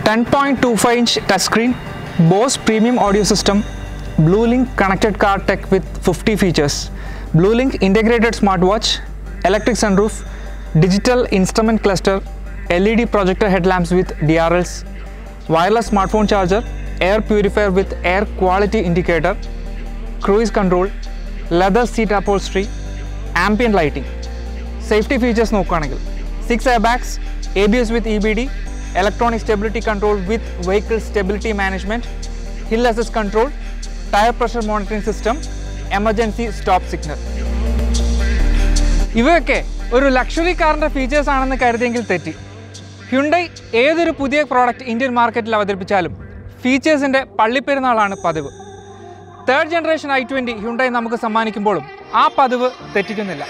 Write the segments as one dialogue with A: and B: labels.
A: 10.25 inch touchscreen, Bose premium audio system, Bluelink connected car tech with 50 features, Bluelink integrated smartwatch, electric sunroof, digital instrument cluster, LED projector headlamps with DRLs, wireless smartphone charger, air purifier with air quality indicator, cruise control, leather seat upholstery, ambient lighting. Safety features നോക്കുകയാണെങ്കിൽ six air bags A B S with E B D electronic stability control with vehicle stability management hill assist control tyre pressure monitoring system emergency stop signal ഇവയൊക്കെ ഒരു luxury കാറിൻ്റെ features ആണെന്ന് കരുതിയെങ്കിൽ തെറ്റി Hyundai ഏതൊരു പുതിയ product Indian മാർക്കറ്റിൽ അവതരിപ്പിച്ചാലും ഫീച്ചേഴ്സിൻ്റെ പള്ളിപ്പെരുന്നാളാണ് പതിവ് third generation i twenty Hyundai നമുക്ക് സമ്മാനിക്കുമ്പോഴും ആ പതിവ് തെറ്റിക്കുന്നില്ല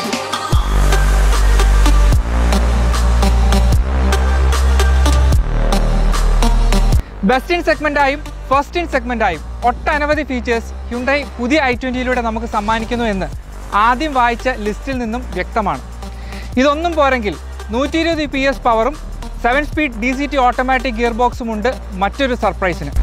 A: ബെസ്റ്റ് ഇൻ സെഗ്മെൻറ്റായും ഫസ്റ്റ് ഇൻ സെഗ്മെൻറ്റായും ഒട്ടനവധി ഫീച്ചേഴ്സ് ഹ്യുണ്ടൈ പുതിയ ഐ ട്വൻറ്റിയിലൂടെ നമുക്ക് സമ്മാനിക്കുന്നു എന്ന് ആദ്യം വായിച്ച ലിസ്റ്റിൽ നിന്നും വ്യക്തമാണ് ഇതൊന്നും പോരെങ്കിൽ നൂറ്റി ഇരുപത് പി എസ് പവറും seven speed D C T automatic gear ബോക്സും ഉണ്ട് മറ്റൊരു സർപ്രൈസിന്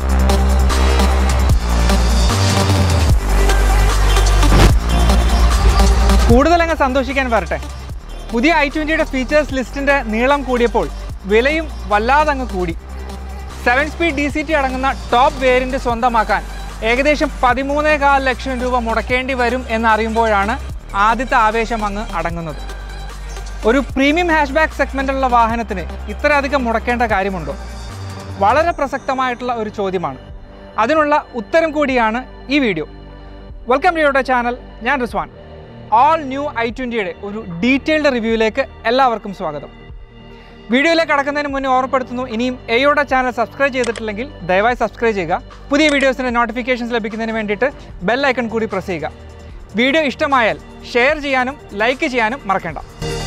A: കൂടുതലങ്ങ് സന്തോഷിക്കാൻ വരട്ടെ പുതിയ ഐ ട്വൻറ്റിയുടെ ഫീച്ചേഴ്സ് ലിസ്റ്റിൻ്റെ നീളം കൂടിയപ്പോൾ വിലയും വല്ലാതെ അങ്ങ് കൂടി seven speed D C T അടങ്ങുന്ന ടോപ്പ് വേരിയൻ്റ് സ്വന്തമാക്കാൻ ഏകദേശം പതിമൂന്നേകാൽ ലക്ഷം രൂപ മുടക്കേണ്ടി വരും എന്നറിയുമ്പോഴാണ് ആദ്യത്തെ ആവേശം അങ്ങ് അടങ്ങുന്നത് ഒരു പ്രീമിയം ഹാഷ്ബാക്ക് സെഗ്മെൻറ്റിലുള്ള വാഹനത്തിന് ഇത്രയധികം മുടക്കേണ്ട കാര്യമുണ്ടോ വളരെ പ്രസക്തമായിട്ടുള്ള ഒരു ചോദ്യമാണ് അതിനുള്ള ഉത്തരം കൂടിയാണ് ഈ വീഡിയോ വെൽക്കം ടു യുടെ ചാനൽ ഞാൻ റിസ്വാൻ ഓൾ ന്യൂ ഐ ട്വൻറ്റിയുടെ ഒരു ഡീറ്റെയിൽഡ് റിവ്യൂവിലേക്ക് എല്ലാവർക്കും സ്വാഗതം വീഡിയോയിലേക്ക് കടക്കുന്നതിന് മുന്നേ ഓർമ്മപ്പെടുത്തുന്നു ഇനിയും എയുടെ ചാനൽ സബ്സ്ക്രൈബ് ചെയ്തിട്ടില്ലെങ്കിൽ ദയവായി സബ്സ്ക്രൈബ് ചെയ്യുക പുതിയ വീഡിയോസിൻ്റെ നോട്ടിഫിക്കേഷൻസ് ലഭിക്കുന്നതിന് വേണ്ടിയിട്ട് ബെൽ ഐക്കൺ കൂടി പ്രസ് ചെയ്യുക വീഡിയോ ഇഷ്ടമായാൽ ഷെയർ ചെയ്യാനും ലൈക്ക് ചെയ്യാനും മറക്കേണ്ട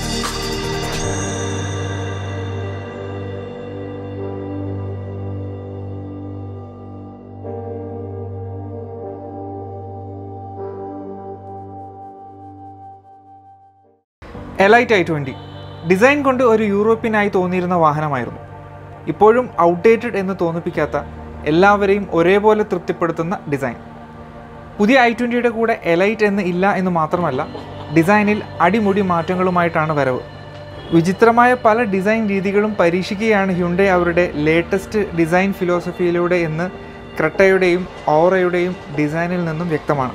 A: എലൈറ്റ് ഐ ട്വൻറ്റി ഡിസൈൻ കൊണ്ട് ഒരു യൂറോപ്യനായി തോന്നിയിരുന്ന വാഹനമായിരുന്നു ഇപ്പോഴും ഔട്ട്ഡേറ്റഡ് എന്ന് തോന്നിപ്പിക്കാത്ത എല്ലാവരെയും ഒരേപോലെ തൃപ്തിപ്പെടുത്തുന്ന ഡിസൈൻ പുതിയ ഐ ട്വൻറ്റിയുടെ കൂടെ എലൈറ്റ് എന്ന് ഇല്ല എന്ന് മാത്രമല്ല ഡിസൈനിൽ അടിമുടി മാറ്റങ്ങളുമായിട്ടാണ് വരവ് വിചിത്രമായ പല ഡിസൈൻ രീതികളും പരീക്ഷിക്കുകയാണ് ഹ്യുണ്ടൈ അവരുടെ ലേറ്റസ്റ്റ് ഡിസൈൻ ഫിലോസഫിയിലൂടെ എന്ന് ക്രെട്ടയുടെയും ഓറയുടെയും ഡിസൈനിൽ നിന്നും വ്യക്തമാണ്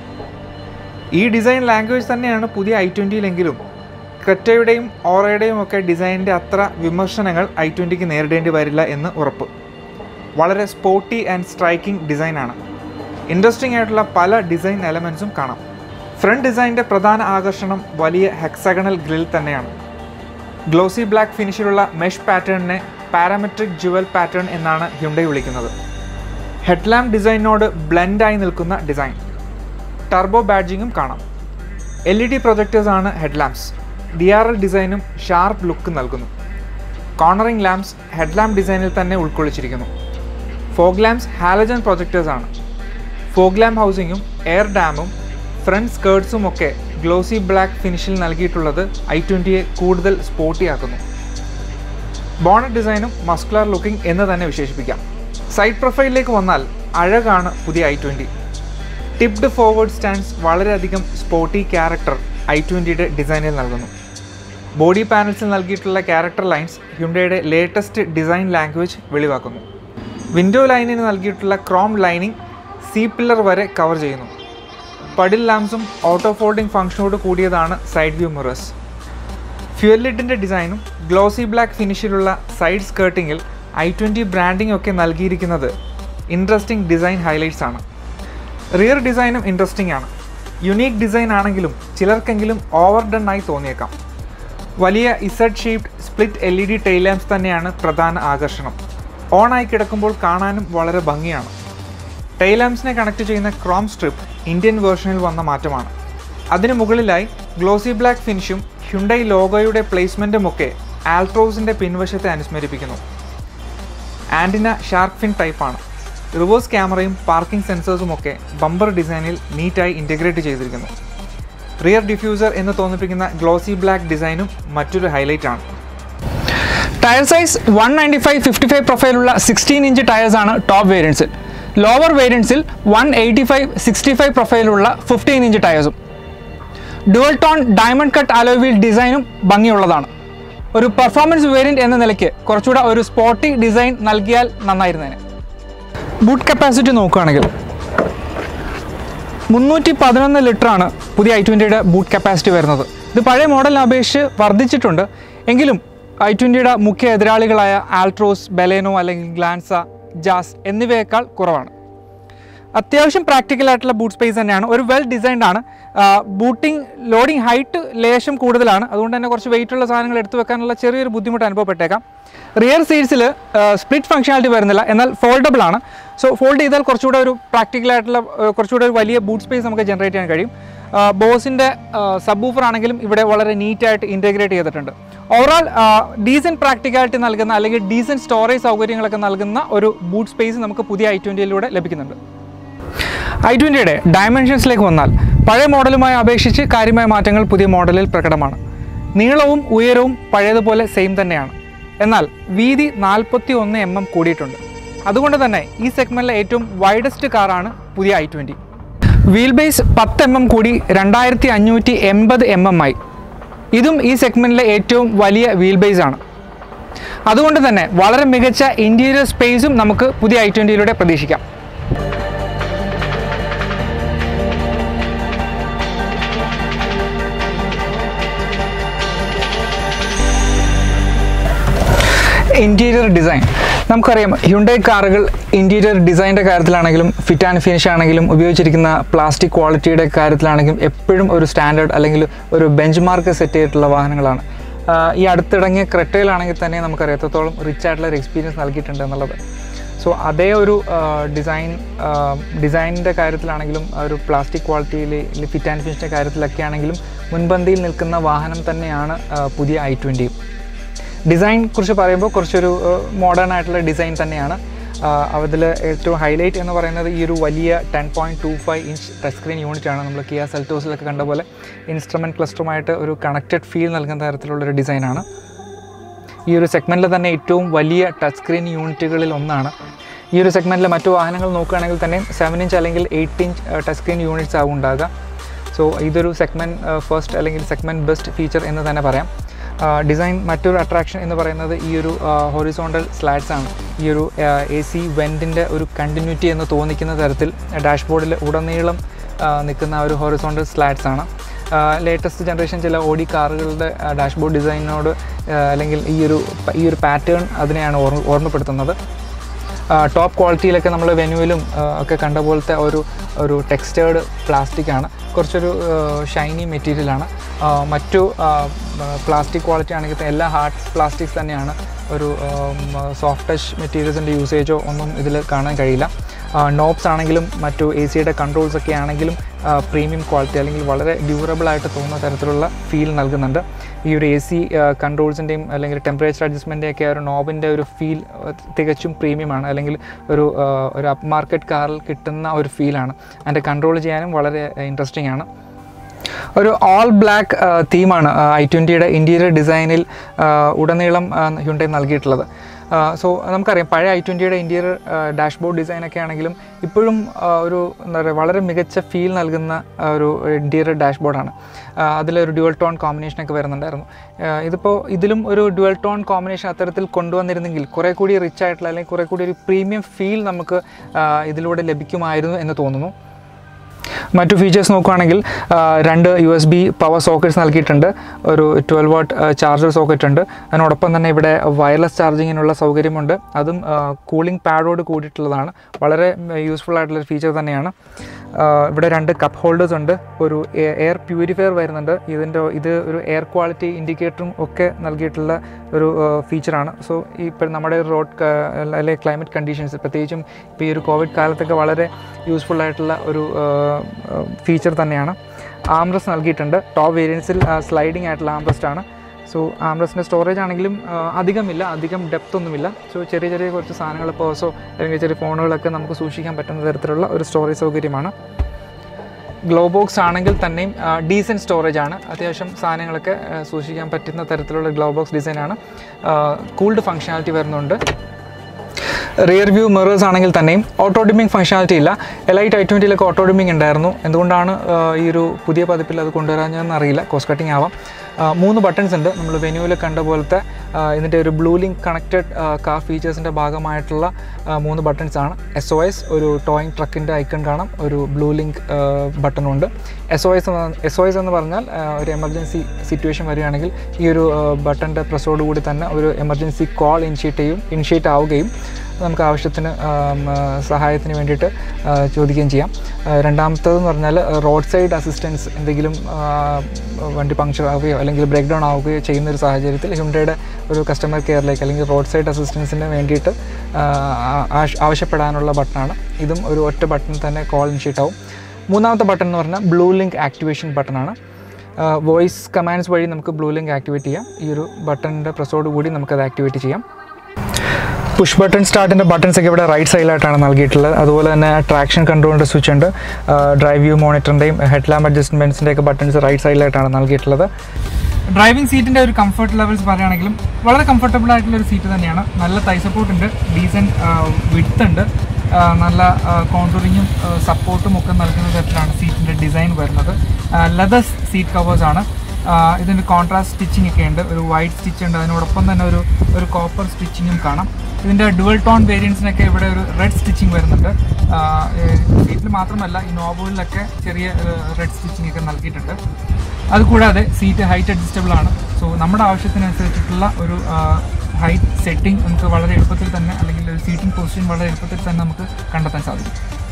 A: ഈ ഡിസൈൻ ലാംഗ്വേജ് തന്നെയാണ് പുതിയ ഐ ട്വൻറ്റിയിലെങ്കിലും ക്രെറ്റയുടെയും ഓറയുടെയും ഒക്കെ ഡിസൈനിൻ്റെ അത്ര വിമർശനങ്ങൾ ഐ ട്വൻറ്റിക്ക് നേരിടേണ്ടി വരില്ല എന്ന് ഉറപ്പ് വളരെ സ്പോർട്ടി ആൻഡ് സ്ട്രൈക്കിംഗ് ഡിസൈനാണ് ഇൻട്രസ്റ്റിംഗ് ആയിട്ടുള്ള പല ഡിസൈൻ എലമെൻസും കാണാം ഫ്രണ്ട് ഡിസൈനിൻ്റെ പ്രധാന ആകർഷണം വലിയ ഹെക്സഗണൽ ഗ്രിൽ തന്നെയാണ് ഗ്ലോസി ബ്ലാക്ക് ഫിനിഷിലുള്ള മെഷ് പാറ്റേണിനെ പാരാമെട്രിക് ജുവൽ പാറ്റേൺ എന്നാണ് ഹ്യുണ്ടൈ വിളിക്കുന്നത് ഹെഡ്ലാമ്പ് ഡിസൈനോട് ബ്ലെൻഡായി നിൽക്കുന്ന ഡിസൈൻ ടർബോ ബാഡ്ജിങ്ങും കാണാം എൽ ഇ ഡി പ്രൊജക്ടേഴ്സ് ആണ് ഹെഡ്ലാമ്പ്സ് ഡി ആർ എൽ ഡിസൈനും ഷാർപ്പ് ലുക്ക് നൽകുന്നു കോർണറിംഗ് ലാംപ്സ് ഹെഡ്ലാമ്പ് ഡിസൈനിൽ തന്നെ ഉൾക്കൊള്ളിച്ചിരിക്കുന്നു ഫോഗ് ലാംപ്സ് ഹാലജൻ പ്രൊജക്ടേഴ്സ് ആണ് ഫോഗ് ലാമ്പ് ഹൗസിങ്ങും എയർ ഡാമും ഫ്രണ്ട് സ്കേർട്സും ഒക്കെ ഗ്ലോസി ബ്ലാക്ക് ഫിനിഷിൽ നൽകിയിട്ടുള്ളത് ഐ ട്വൻറ്റിയെ കൂടുതൽ സ്പോർട്ടിയാക്കുന്നു ബോണറ്റ് ഡിസൈനും മസ്കുലർ ലുക്കിംഗ് എന്ന് തന്നെ വിശേഷിപ്പിക്കാം സൈഡ് പ്രൊഫൈലിലേക്ക് വന്നാൽ അഴകാണ് പുതിയ I twenty tipped forward stance വളരെയധികം സ്പോർട്ടി ക്യാരക്ടർ ഐ ട്വൻറ്റിയുടെ ഡിസൈനിൽ നൽകുന്നു ബോഡി പാനൽസിൽ നൽകിയിട്ടുള്ള ക്യാരക്ടർ ലൈൻസ് ഹ്യുണ്ടയുടെ ലേറ്റസ്റ്റ് ഡിസൈൻ ലാംഗ്വേജ് വെളിവാക്കുന്നു വിൻഡോ ലൈനിന് നൽകിയിട്ടുള്ള ക്രോം ലൈനിങ് സി പില്ലർ വരെ കവർ ചെയ്യുന്നു പഡിൽ ലാംപ്സും ഓട്ടോ ഫോൾഡിംഗ് ഫംഗ്ഷനോട് കൂടിയതാണ് സൈഡ് വ്യൂ മിറേഴ്സ് ഫ്യൂൽ ലിഡിൻ്റെ ഡിസൈനും ഗ്ലോസി ബ്ലാക്ക് ഫിനിഷിലുള്ള സൈഡ് സ്കേർട്ടിങ്ങിൽ ഐ ട്വൻറ്റി ബ്രാൻഡിംഗ് ഒക്കെ നൽകിയിരിക്കുന്നത് ഇൻട്രസ്റ്റിംഗ് ഡിസൈൻ ഹൈലൈറ്റ്സ് ആണ് റിയർ ഡിസൈനും ഇൻട്രസ്റ്റിംഗ് ആണ് യുണീക്ക് ഡിസൈൻ ആണെങ്കിലും ചിലർക്കെങ്കിലും ഓവർ ഡൺ ആയി തോന്നിയേക്കാം വലിയ Z shaped split L E D tail lamps തന്നെയാണ് പ്രധാന ആകർഷണം ഓൺ ആയി കിടക്കുമ്പോൾ കാണാനും വളരെ ഭംഗിയാണ് ടൈൽ ലാംപ്സിനെ കണക്ട് ചെയ്യുന്ന ക്രോം സ്ട്രിപ്പ് ഇന്ത്യൻ വേർഷനിൽ വന്ന മാറ്റമാണ് അതിന് മുകളിലായി ഗ്ലോസി ബ്ലാക്ക് ഫിനിഷും ഹ്യുണ്ടൈ ലോഗോയുടെ പ്ലേസ്മെൻറ്റും ഒക്കെ ആൽട്രോസിൻ്റെ പിൻവശത്തെ അനുസ്മരിപ്പിക്കുന്നു ആൻറ്റിന ഷാർക്ക് ഫിൻ ടൈപ്പാണ് റിവേഴ്സ് ക്യാമറയും പാർക്കിംഗ് സെൻസേഴ്സും ഒക്കെ ബമ്പർ ഡിസൈനിൽ നീറ്റായി ഇൻ്റഗ്രേറ്റ് ചെയ്തിരിക്കുന്നു റിയർ ഡിഫ്യൂസർ എന്ന് തോന്നിപ്പിക്കുന്ന ഗ്ലോസി ബ്ലാക്ക് ഡിസൈനും മറ്റൊരു ഹൈലൈറ്റ് ആണ്
B: tyre size one ninety five fifty five പ്രൊഫൈലുള്ള സിക്സ്റ്റീൻ ഇഞ്ച് ടയേഴ്സാണ് ടോപ്പ് വേരിയൻസിൽ ലോവർ വേരിയൻസിൽ one eighty five sixty five പ്രൊഫൈലുള്ള ഫിഫ്റ്റീൻ ഇഞ്ച് ടയേഴ്സും dual tone diamond cut alloy wheel ഡിസൈനും ഭംഗിയുള്ളതാണ് ഒരു പെർഫോമൻസ് വേരിയൻറ്റ് എന്ന നിലയ്ക്ക് കുറച്ചുകൂടെ ഒരു സ്പോർട്ടി ഡിസൈൻ നൽകിയാൽ നന്നായിരുന്നേനെ ബൂട്ട് കപ്പാസിറ്റി നോക്കുകയാണെങ്കിൽ മുന്നൂറ്റി പതിനൊന്ന് ലിറ്ററാണ് പുതിയ ഐ ട്വൻറ്റിയുടെ ബൂട്ട് കപ്പാസിറ്റി വരുന്നത് ഇത് പഴയ മോഡലിനെ അപേക്ഷിച്ച് വർദ്ധിച്ചിട്ടുണ്ട് എങ്കിലും ഐ ട്വൻറ്റിയുടെ മുഖ്യ എതിരാളികളായ ആൾട്രോസ് ബെലേനോ അല്ലെങ്കിൽ ഗ്ലാൻസ ജാസ് എന്നിവയേക്കാൾ കുറവാണ് അത്യാവശ്യം പ്രാക്ടിക്കൽ ആയിട്ടുള്ള ബൂട്ട് സ്പേസ് തന്നെയാണ് ഒരു വെൽ ഡിസൈൻഡ് ആണ് ബൂട്ടിംഗ് ലോഡിംഗ് ഹൈറ്റ് ലേശം കൂടുതലാണ് അതുകൊണ്ട് തന്നെ കുറച്ച് വെയിറ്റ് ഉള്ള സാധനങ്ങൾ എടുത്തു വെക്കാനുള്ള ചെറിയൊരു ബുദ്ധിമുട്ട് അനുഭവപ്പെട്ടേക്കാം റിയർ സീറ്റ്സിൽ സ്പ്ലിറ്റ് ഫംഗ്ഷനാലിറ്റി വരുന്നില്ല എന്നാൽ ഫോൾഡബിൾ ആണ് സോ ഫോൾഡ് ചെയ്താൽ കുറച്ചുകൂടെ ഒരു പ്രാക്ടിക്കൽ ആയിട്ടുള്ള ഏഹ്, കുറച്ചുകൂടെ ഒരു വലിയ ബൂട്ട് സ്പേസ് നമുക്ക് ജനറേറ്റ് ചെയ്യാൻ കഴിയും ബോസിൻ്റെ സബ് ഊഫർ ആണെങ്കിലും ഇവിടെ വളരെ നീറ്റായിട്ട് ഇൻറ്റഗ്രേറ്റ് ചെയ്തിട്ടുണ്ട് ഓവറോൾ ഡീസൻറ്റ് പ്രാക്ടിക്കാലിറ്റി നൽകുന്ന അല്ലെങ്കിൽ ഡീസൻറ്റ് സ്റ്റോറേജ് സൗകര്യങ്ങളൊക്കെ നൽകുന്ന ഒരു ബൂട്ട് സ്പേസ് നമുക്ക് പുതിയ ഐ ട്വൻറ്റിയിലൂടെ ലഭിക്കുന്നുണ്ട് ഐ ട്വൻറ്റിയുടെ ഡയമെൻഷൻസിലേക്ക് വന്നാൽ പഴയ മോഡലുമായി അപേക്ഷിച്ച് കാര്യമായ മാറ്റങ്ങൾ പുതിയ മോഡലിൽ പ്രകടമാണ് നീളവും ഉയരവും പഴയതുപോലെ സെയിം തന്നെയാണ് എന്നാൽ വീതി നാൽപ്പത്തി ഒന്ന് എം എം കൂടിയിട്ടുണ്ട് അതുകൊണ്ട് തന്നെ ഈ സെഗ്മെൻറ്റിലെ ഏറ്റവും വൈഡസ്റ്റ് കാറാണ് പുതിയ ഐ ട്വൻറ്റി വീൽ ബേസ് പത്ത് എം എം കൂടി രണ്ടായിരത്തി അഞ്ഞൂറ്റി എൺപത് എം എം ആയി ഇതും ഈ സെഗ്മെൻറ്റിലെ ഏറ്റവും വലിയ വീൽ ബേസ് ആണ് അതുകൊണ്ട് തന്നെ വളരെ മികച്ച ഇൻറ്റീരിയർ സ്പേസും നമുക്ക് പുതിയ ഐ ട്വൻറ്റിയിലൂടെ പ്രതീക്ഷിക്കാം ഇൻറ്റീരിയർ ഡിസൈൻ നമുക്കറിയാം ഹ്യുണ്ടൈ കാറുകൾ ഇൻറ്റീരിയർ ഡിസൈൻ്റെ കാര്യത്തിലാണെങ്കിലും ഫിറ്റ് ആൻഡ് ഫിനിഷ് ആണെങ്കിലും ഉപയോഗിച്ചിരിക്കുന്ന പ്ലാസ്റ്റിക് ക്വാളിറ്റിയുടെ കാര്യത്തിലാണെങ്കിലും എപ്പോഴും ഒരു സ്റ്റാൻഡേർഡ് അല്ലെങ്കിൽ ഒരു ബെഞ്ച് മാർക്ക് സെറ്റ് ചെയ്തിട്ടുള്ള വാഹനങ്ങളാണ് ആഹ് ഈ അടുത്തിടങ്ങിയ ക്രെറ്റയിലാണെങ്കിൽ തന്നെ നമുക്കറിയാം എത്രത്തോളം റിച്ച് ആയിട്ടുള്ള ഒരു എക്സ്പീരിയൻസ് നൽകിയിട്ടുണ്ട് എന്നുള്ളത് സോ അതേ ഒരു ഡിസൈൻ ഡിസൈനിൻ്റെ കാര്യത്തിലാണെങ്കിലും ആ ഒരു പ്ലാസ്റ്റിക് ക്വാളിറ്റിയിൽ ഫിറ്റ് ആൻഡ് ഫിനിഷിൻ്റെ കാര്യത്തിലൊക്കെ ആണെങ്കിലും മുൻപന്തിയിൽ നിൽക്കുന്ന വാഹനം തന്നെയാണ് ആ, പുതിയ ഐ ട്വൻറ്റിയും ഡിസൈൻ കുറിച്ച് പറയുമ്പോൾ കുറച്ചൊരു മോഡേൺ ആയിട്ടുള്ള ഡിസൈൻ തന്നെയാണ് അതിൽ ഏറ്റവും ഹൈലൈറ്റ് എന്ന് പറയുന്നത് ഈ ഒരു വലിയ ten point two five inch touch screen unit ആണ് നമ്മൾ കിയ സെൽറ്റോസിലൊക്കെ കണ്ട പോലെ ഇൻസ്ട്രുമെൻറ്റ് ക്ലസ്റ്ററുമായിട്ട് ഒരു കണക്റ്റഡ് ഫീൽ നൽകുന്ന തരത്തിലുള്ളൊരു ഡിസൈനാണ് ഈ ഒരു സെഗ്മെൻറ്റിൽ തന്നെ ഏറ്റവും വലിയ ടച്ച് സ്ക്രീൻ യൂണിറ്റുകളിൽ ഒന്നാണ് ഈ ഒരു സെഗ്മെൻറ്റിലെ മറ്റു വാഹനങ്ങൾ നോക്കുകയാണെങ്കിൽ തന്നെ സെവൻ ഇഞ്ച് അല്ലെങ്കിൽ eight inch touch screen units ആവും ഉണ്ടാകുക സോ ഇതൊരു സെഗ്മെൻറ്റ് ഫസ്റ്റ് അല്ലെങ്കിൽ സെഗ്മെൻറ്റ് ബെസ്റ്റ് ഫീച്ചർ എന്ന് തന്നെ പറയാം ഡിസൈൻ മറ്റൊരു അട്രാക്ഷൻ എന്ന് പറയുന്നത് ഈ ഒരു ഹൊറിസോണ്ടൽ സ്ലാറ്റ്സ് ആണ് ഈ ഒരു എ സി വെൻറ്റിൻ്റെ ഒരു കണ്ടിന്യൂറ്റി എന്ന് തോന്നിക്കുന്ന തരത്തിൽ ഡാഷ്ബോർഡിൽ ഉടനീളം ആ, നിൽക്കുന്ന ആ ഒരു ഹൊറിസോണ്ടൽ സ്ലാറ്റ്സ് ആണ് ലേറ്റസ്റ്റ് ജനറേഷൻ ചില ഓടി കാറുകളുടെ ഡാഷ്ബോർഡ് ഡിസൈനിനോട് ആ, അല്ലെങ്കിൽ ഈ ഒരു ഈ ഒരു പാറ്റേൺ അതിനെയാണ് ഓർമ്മ ഓർമ്മപ്പെടുത്തുന്നത് ടോപ്പ് ക്വാളിറ്റിയിലൊക്കെ നമ്മൾ വെനുവിലും ഒക്കെ കണ്ട പോലത്തെ ഒരു ഒരു ടെക്സ്റ്റേർഡ് പ്ലാസ്റ്റിക് ആണ് കുറച്ചൊരു ഷൈനി മെറ്റീരിയലാണ് മറ്റു പ്ലാസ്റ്റിക് ക്വാളിറ്റി ആണെങ്കിൽ തന്നെ എല്ലാ ഹാർഡ് പ്ലാസ്റ്റിക്സ് തന്നെയാണ് ഒരു സോഫ്റ്റ് ടച്ച് മെറ്റീരിയൽസിൻ്റെ യൂസേജോ ഒന്നും ഇതിൽ കാണാൻ കഴിയില്ല നോബ്സ് ആണെങ്കിലും മറ്റു എ സിയുടെ കൺട്രോൾസ് ഒക്കെ ആണെങ്കിലും പ്രീമിയം ക്വാളിറ്റി അല്ലെങ്കിൽ വളരെ ഡ്യൂറബിൾ ആയിട്ട് തോന്നുന്ന തരത്തിലുള്ള ഫീൽ നൽകുന്നുണ്ട് ഈ ഒരു എ സി കൺട്രോൾസിൻ്റെയും അല്ലെങ്കിൽ ടെമ്പറേച്ചർ അഡ്ജസ്റ്റ്മെൻ്റ് ഒക്കെ ആ ഒരു നോബിൻ്റെ ഒരു ഫീൽ തികച്ചും പ്രീമിയമാണ് അല്ലെങ്കിൽ ഒരു ആ, ഒരു അപ്പ് മാർക്കറ്റ് കാറിൽ കിട്ടുന്ന ഒരു ഫീലാണ് അതിൻ്റെ കൺട്രോൾ ചെയ്യാനും വളരെ ഇൻട്രസ്റ്റിംഗ് ആണ് ഒരു ഓൾ ബ്ലാക്ക് തീമാണ് ഐ ട്വൻറ്റിയുടെ ഇൻറ്റീരിയർ ഡിസൈനിൽ ഉടനീളം ഹ്യുണ്ടൈ നൽകിയിട്ടുള്ളത് സോ നമുക്കറിയാം പഴയ ഐ ട്വൻറ്റിയുടെ ഇൻറ്റീരിയർ ഡാഷ്ബോർഡ് ഡിസൈനൊക്കെ ആണെങ്കിലും ഇപ്പോഴും ആ, ഒരു എന്താ പറയുക വളരെ മികച്ച ഫീൽ നൽകുന്ന ആ, ഒരു ഇൻറ്റീരിയർ ഡാഷ്ബോർഡാണ് അതിലൊരു ഡ്യുവൽ ടോൺ കോമ്പിനേഷനൊക്കെ വരുന്നുണ്ടായിരുന്നു ആ, ഇതിപ്പോൾ ഇതിലും ഒരു ഡ്യുവൽ ടോൺ കോമ്പിനേഷൻ അത്തരത്തിൽ കൊണ്ടുവന്നിരുന്നെങ്കിൽ കുറേ കൂടി റിച്ച് ആയിട്ടുള്ള അല്ലെങ്കിൽ കുറേ കൂടി ഒരു പ്രീമിയം ഫീൽ നമുക്ക് ആ, ഇതിലൂടെ ലഭിക്കുമായിരുന്നു എന്ന് തോന്നുന്നു മറ്റു ഫീച്ചേഴ്സ് നോക്കുകയാണെങ്കിൽ ആ, രണ്ട് U S B power sockets നൽകിയിട്ടുണ്ട് ഒരു ട്വൽവ് വാട്ട് ചാർജർ സോക്കറ്റ് ഉണ്ട് അതിനോടൊപ്പം തന്നെ ഇവിടെ വയർലെസ് ചാർജിങ്ങിനുള്ള സൗകര്യമുണ്ട് അതും കൂളിംഗ് പാഡോട് കൂടിയിട്ടുള്ളതാണ് വളരെ യൂസ്ഫുൾ ആയിട്ടുള്ള ഫീച്ചർ തന്നെയാണ് ആ, ഇവിടെ രണ്ട് കപ്പ് ഹോൾഡേഴ്സ് ഉണ്ട് ഒരു എയർ പ്യൂരിഫയർ വരുന്നുണ്ട് ഇതിൻ്റെ ഇത് ഒരു എയർ ക്വാളിറ്റി ഇൻഡിക്കേറ്ററും ഒക്കെ നൽകിയിട്ടുള്ള ഒരു ഫീച്ചറാണ് സോ ഇപ്പോൾ നമ്മുടെ റോഡ് അല്ലെങ്കിൽ ക്ലൈമറ്റ് കണ്ടീഷൻസ് പ്രത്യേകിച്ചും ഇപ്പോൾ ഈ ഒരു കോവിഡ് കാലത്തൊക്കെ വളരെ യൂസ്ഫുൾ ആയിട്ടുള്ള ഒരു ഫീച്ചർ തന്നെയാണ് ആംബ്രസ് നൽകിയിട്ടുണ്ട് ടോപ്പ് വേരിയൻസിൽ സ്ലൈഡിംഗ് ആയിട്ടുള്ള ആംബ്രസ്റ്റ് ആണ് സോ ആംബ്രസിൻ്റെ സ്റ്റോറേജ് ആണെങ്കിലും ആ, അധികമില്ല അധികം ഡെപ്ത് ഒന്നുമില്ല സോ ചെറിയ ചെറിയ കുറച്ച് സാധനങ്ങൾ പേഴ്സോ അല്ലെങ്കിൽ ചെറിയ ഫോണുകളൊക്കെ നമുക്ക് സൂക്ഷിക്കാൻ പറ്റുന്ന തരത്തിലുള്ള ഒരു സ്റ്റോറേജ് സൗകര്യമാണ് ഗ്ലോ ബോക്സ് ആണെങ്കിൽ തന്നെയും ഡീസൻറ്റ് സ്റ്റോറേജ് ആണ് അത്യാവശ്യം സാധനങ്ങളൊക്കെ ആ, സൂക്ഷിക്കാൻ പറ്റുന്ന തരത്തിലുള്ള ഗ്ലോ ബോക്സ് ഡിസൈനാണ് കൂൾഡ് ഫങ്ഷനാലിറ്റി വരുന്നുണ്ട് റിയർ വ്യൂ മിറേഴ്സ് ആണെങ്കിൽ തന്നെയും ഓട്ടോ ഡിമ്മിങ് ഫംഗ്ഷനാലിറ്റി ഇല്ല എൽ ഐ ഐ ട്വൻറ്റിയിലൊക്കെ ഓട്ടോ ഡിമ്മിങ് ഉണ്ടായിരുന്നു എന്തുകൊണ്ടാണ് ആ, ഈ ഒരു പുതിയ പതിപ്പിൽ അത് കൊണ്ടുവരാഞ്ഞതെന്ന് അറിയില്ല കോസ്റ്റ് കട്ടിങ് ആവാം ആ, മൂന്ന് ബട്ടൺസ് ഉണ്ട് നമ്മൾ വെന്യൂവിൽ കണ്ട പോലത്തെ ആ, ഇതിൻ്റെ ഒരു ബ്ലൂ ലിങ്ക് കണക്റ്റഡ് കാർ ഫീച്ചേഴ്സിൻ്റെ ഭാഗമായിട്ടുള്ള ആ, മൂന്ന് ബട്ടൺസ് ആണ് എസ് ഒ എസ് ഒരു ടോയിങ് ട്രക്കിൻ്റെ ഐക്കൺ കാണാം ഒരു ബ്ലൂ ലിങ്ക് ബട്ടണുണ്ട് S O S S O S എന്ന് പറഞ്ഞാൽ ആ, ഒരു എമർജൻസി സിറ്റുവേഷൻ വരികയാണെങ്കിൽ ഈ ഒരു ബട്ടൻ്റെ പ്രസ്സോടുകൂടി തന്നെ ഒരു എമർജൻസി കോൾ ഇനിഷ്യേറ്റ് ചെയ്യും ഇനിഷ്യേറ്റ് ആവുകയും നമുക്ക് ആവശ്യത്തിന് ആം, ആ, സഹായത്തിന് വേണ്ടിയിട്ട് ആ, ചോദിക്കുകയും ചെയ്യാം ആ, രണ്ടാമത്തേതെന്ന് പറഞ്ഞാൽ റോഡ് സൈഡ് അസിസ്റ്റൻസ് എന്തെങ്കിലും ആ, വണ്ടി പങ്ക്ചർ ആവുകയോ അല്ലെങ്കിൽ ബ്രേക്ക് ഡൗൺ ആവുകയോ ചെയ്യുന്ന ഒരു സാഹചര്യത്തിൽ ഹുണ്ടയുടെ ഒരു കസ്റ്റമർ കെയറിലേക്ക് അല്ലെങ്കിൽ റോഡ് സൈഡ് അസിസ്റ്റൻസിന് വേണ്ടിയിട്ട് ആ, ആവശ്യ- ആവശ്യപ്പെടാനുള്ള ബട്ടണാണ് ഇതും ഒരു ഒറ്റ ബട്ടൺ തന്നെ കോൾ ഇനിഷ്യേറ്റ് ആവും മൂന്നാമത്തെ ബട്ടൺ എന്ന് പറഞ്ഞാൽ ബ്ലൂ ലിങ്ക് ആക്ടിവേഷൻ ബട്ടണാണ് വോയിസ് കമാൻഡ്സ് വഴി നമുക്ക് ബ്ലൂ ലിങ്ക് ആക്ടിവേറ്റ് ചെയ്യാം ഈ ഒരു ബട്ടണിൻ്റെ പ്രസോട് കൂടി നമുക്കത് ആക്ടിവേറ്റ് ചെയ്യാം പുഷ് ബട്ടൺ സ്റ്റാർട്ടിൻ്റെ ബട്ടൺസ് ഒക്കെ ഇവിടെ റൈറ്റ് സൈഡിലായിട്ടാണ് നൽകിയിട്ടുള്ളത് അതുപോലെ തന്നെ ട്രാക്ഷൻ കൺട്രോളിൻ്റെ സ്വിച്ച് ഉണ്ട് ഡ്രൈവ് വ്യൂ മോണിറ്ററിൻ്റെയും ഹെഡ് ലാമ്പ് അഡ്ജസ്റ്റ്മെൻറ്റ്സിൻ്റെ ഒക്കെ ബട്ടൺസ് റൈറ്റ് സൈഡിലായിട്ടാണ് നൽകിയിട്ടുള്ളത്
A: ഡ്രൈവിംഗ് സീറ്റിന്റെ ഒരു കംഫർട്ട് ലെവൽസ് പറയുകയാണെങ്കിലും വളരെ കംഫർട്ടബിൾ ആയിട്ടുള്ള ഒരു സീറ്റ് തന്നെയാണ് നല്ല തൈ സപ്പോർട്ട് ഉണ്ട് ഡീസൻറ്റ് വിഡ്ത്ത് ഉണ്ട് ആ, നല്ല കോണ്ടൂറിങ്ങും സപ്പോർട്ടും ഒക്കെ നൽകുന്ന തരത്തിലാണ് സീറ്റിന്റെ ഡിസൈൻ വരുന്നത് ലെതർ സീറ്റ് കവേഴ്സ് ആണ് ആ, ഇതിന് കോൺട്രാസ്റ്റ് സ്റ്റിച്ചിങ് ഒക്കെ ഉണ്ട് ഒരു വൈറ്റ് സ്റ്റിച്ച് ഉണ്ട് അതിനോടൊപ്പം തന്നെ ഒരു ഒരു കോപ്പർ സ്റ്റിച്ചിങ്ങും കാണാം ഇതിന്റെ ഡുവൽ ടോൺ വേരിയൻസിനൊക്കെ ഇവിടെ ഒരു റെഡ് സ്റ്റിച്ചിങ് വരുന്നുണ്ട് സീറ്റിൽ മാത്രമല്ല ഈ നോബുകളിലൊക്കെ ചെറിയ റെഡ് സ്റ്റിച്ചിങ് ഒക്കെ നൽകിയിട്ടുണ്ട് അതുകൂടാതെ സീറ്റ് ഹൈറ്റ് അഡ്ജസ്റ്റബിൾ ആണ് സോ നമ്മുടെ ആവശ്യത്തിനനുസരിച്ചിട്ടുള്ള ഒരു ഹൈറ്റ് സെറ്റിംഗ് നമുക്ക് വളരെ എളുപ്പത്തിൽ തന്നെ അല്ലെങ്കിൽ ഒരു സീറ്റിംഗ് പൊസിഷൻ വളരെ എളുപ്പത്തിൽ തന്നെ നമുക്ക് കണ്ടെത്താൻ സാധിക്കും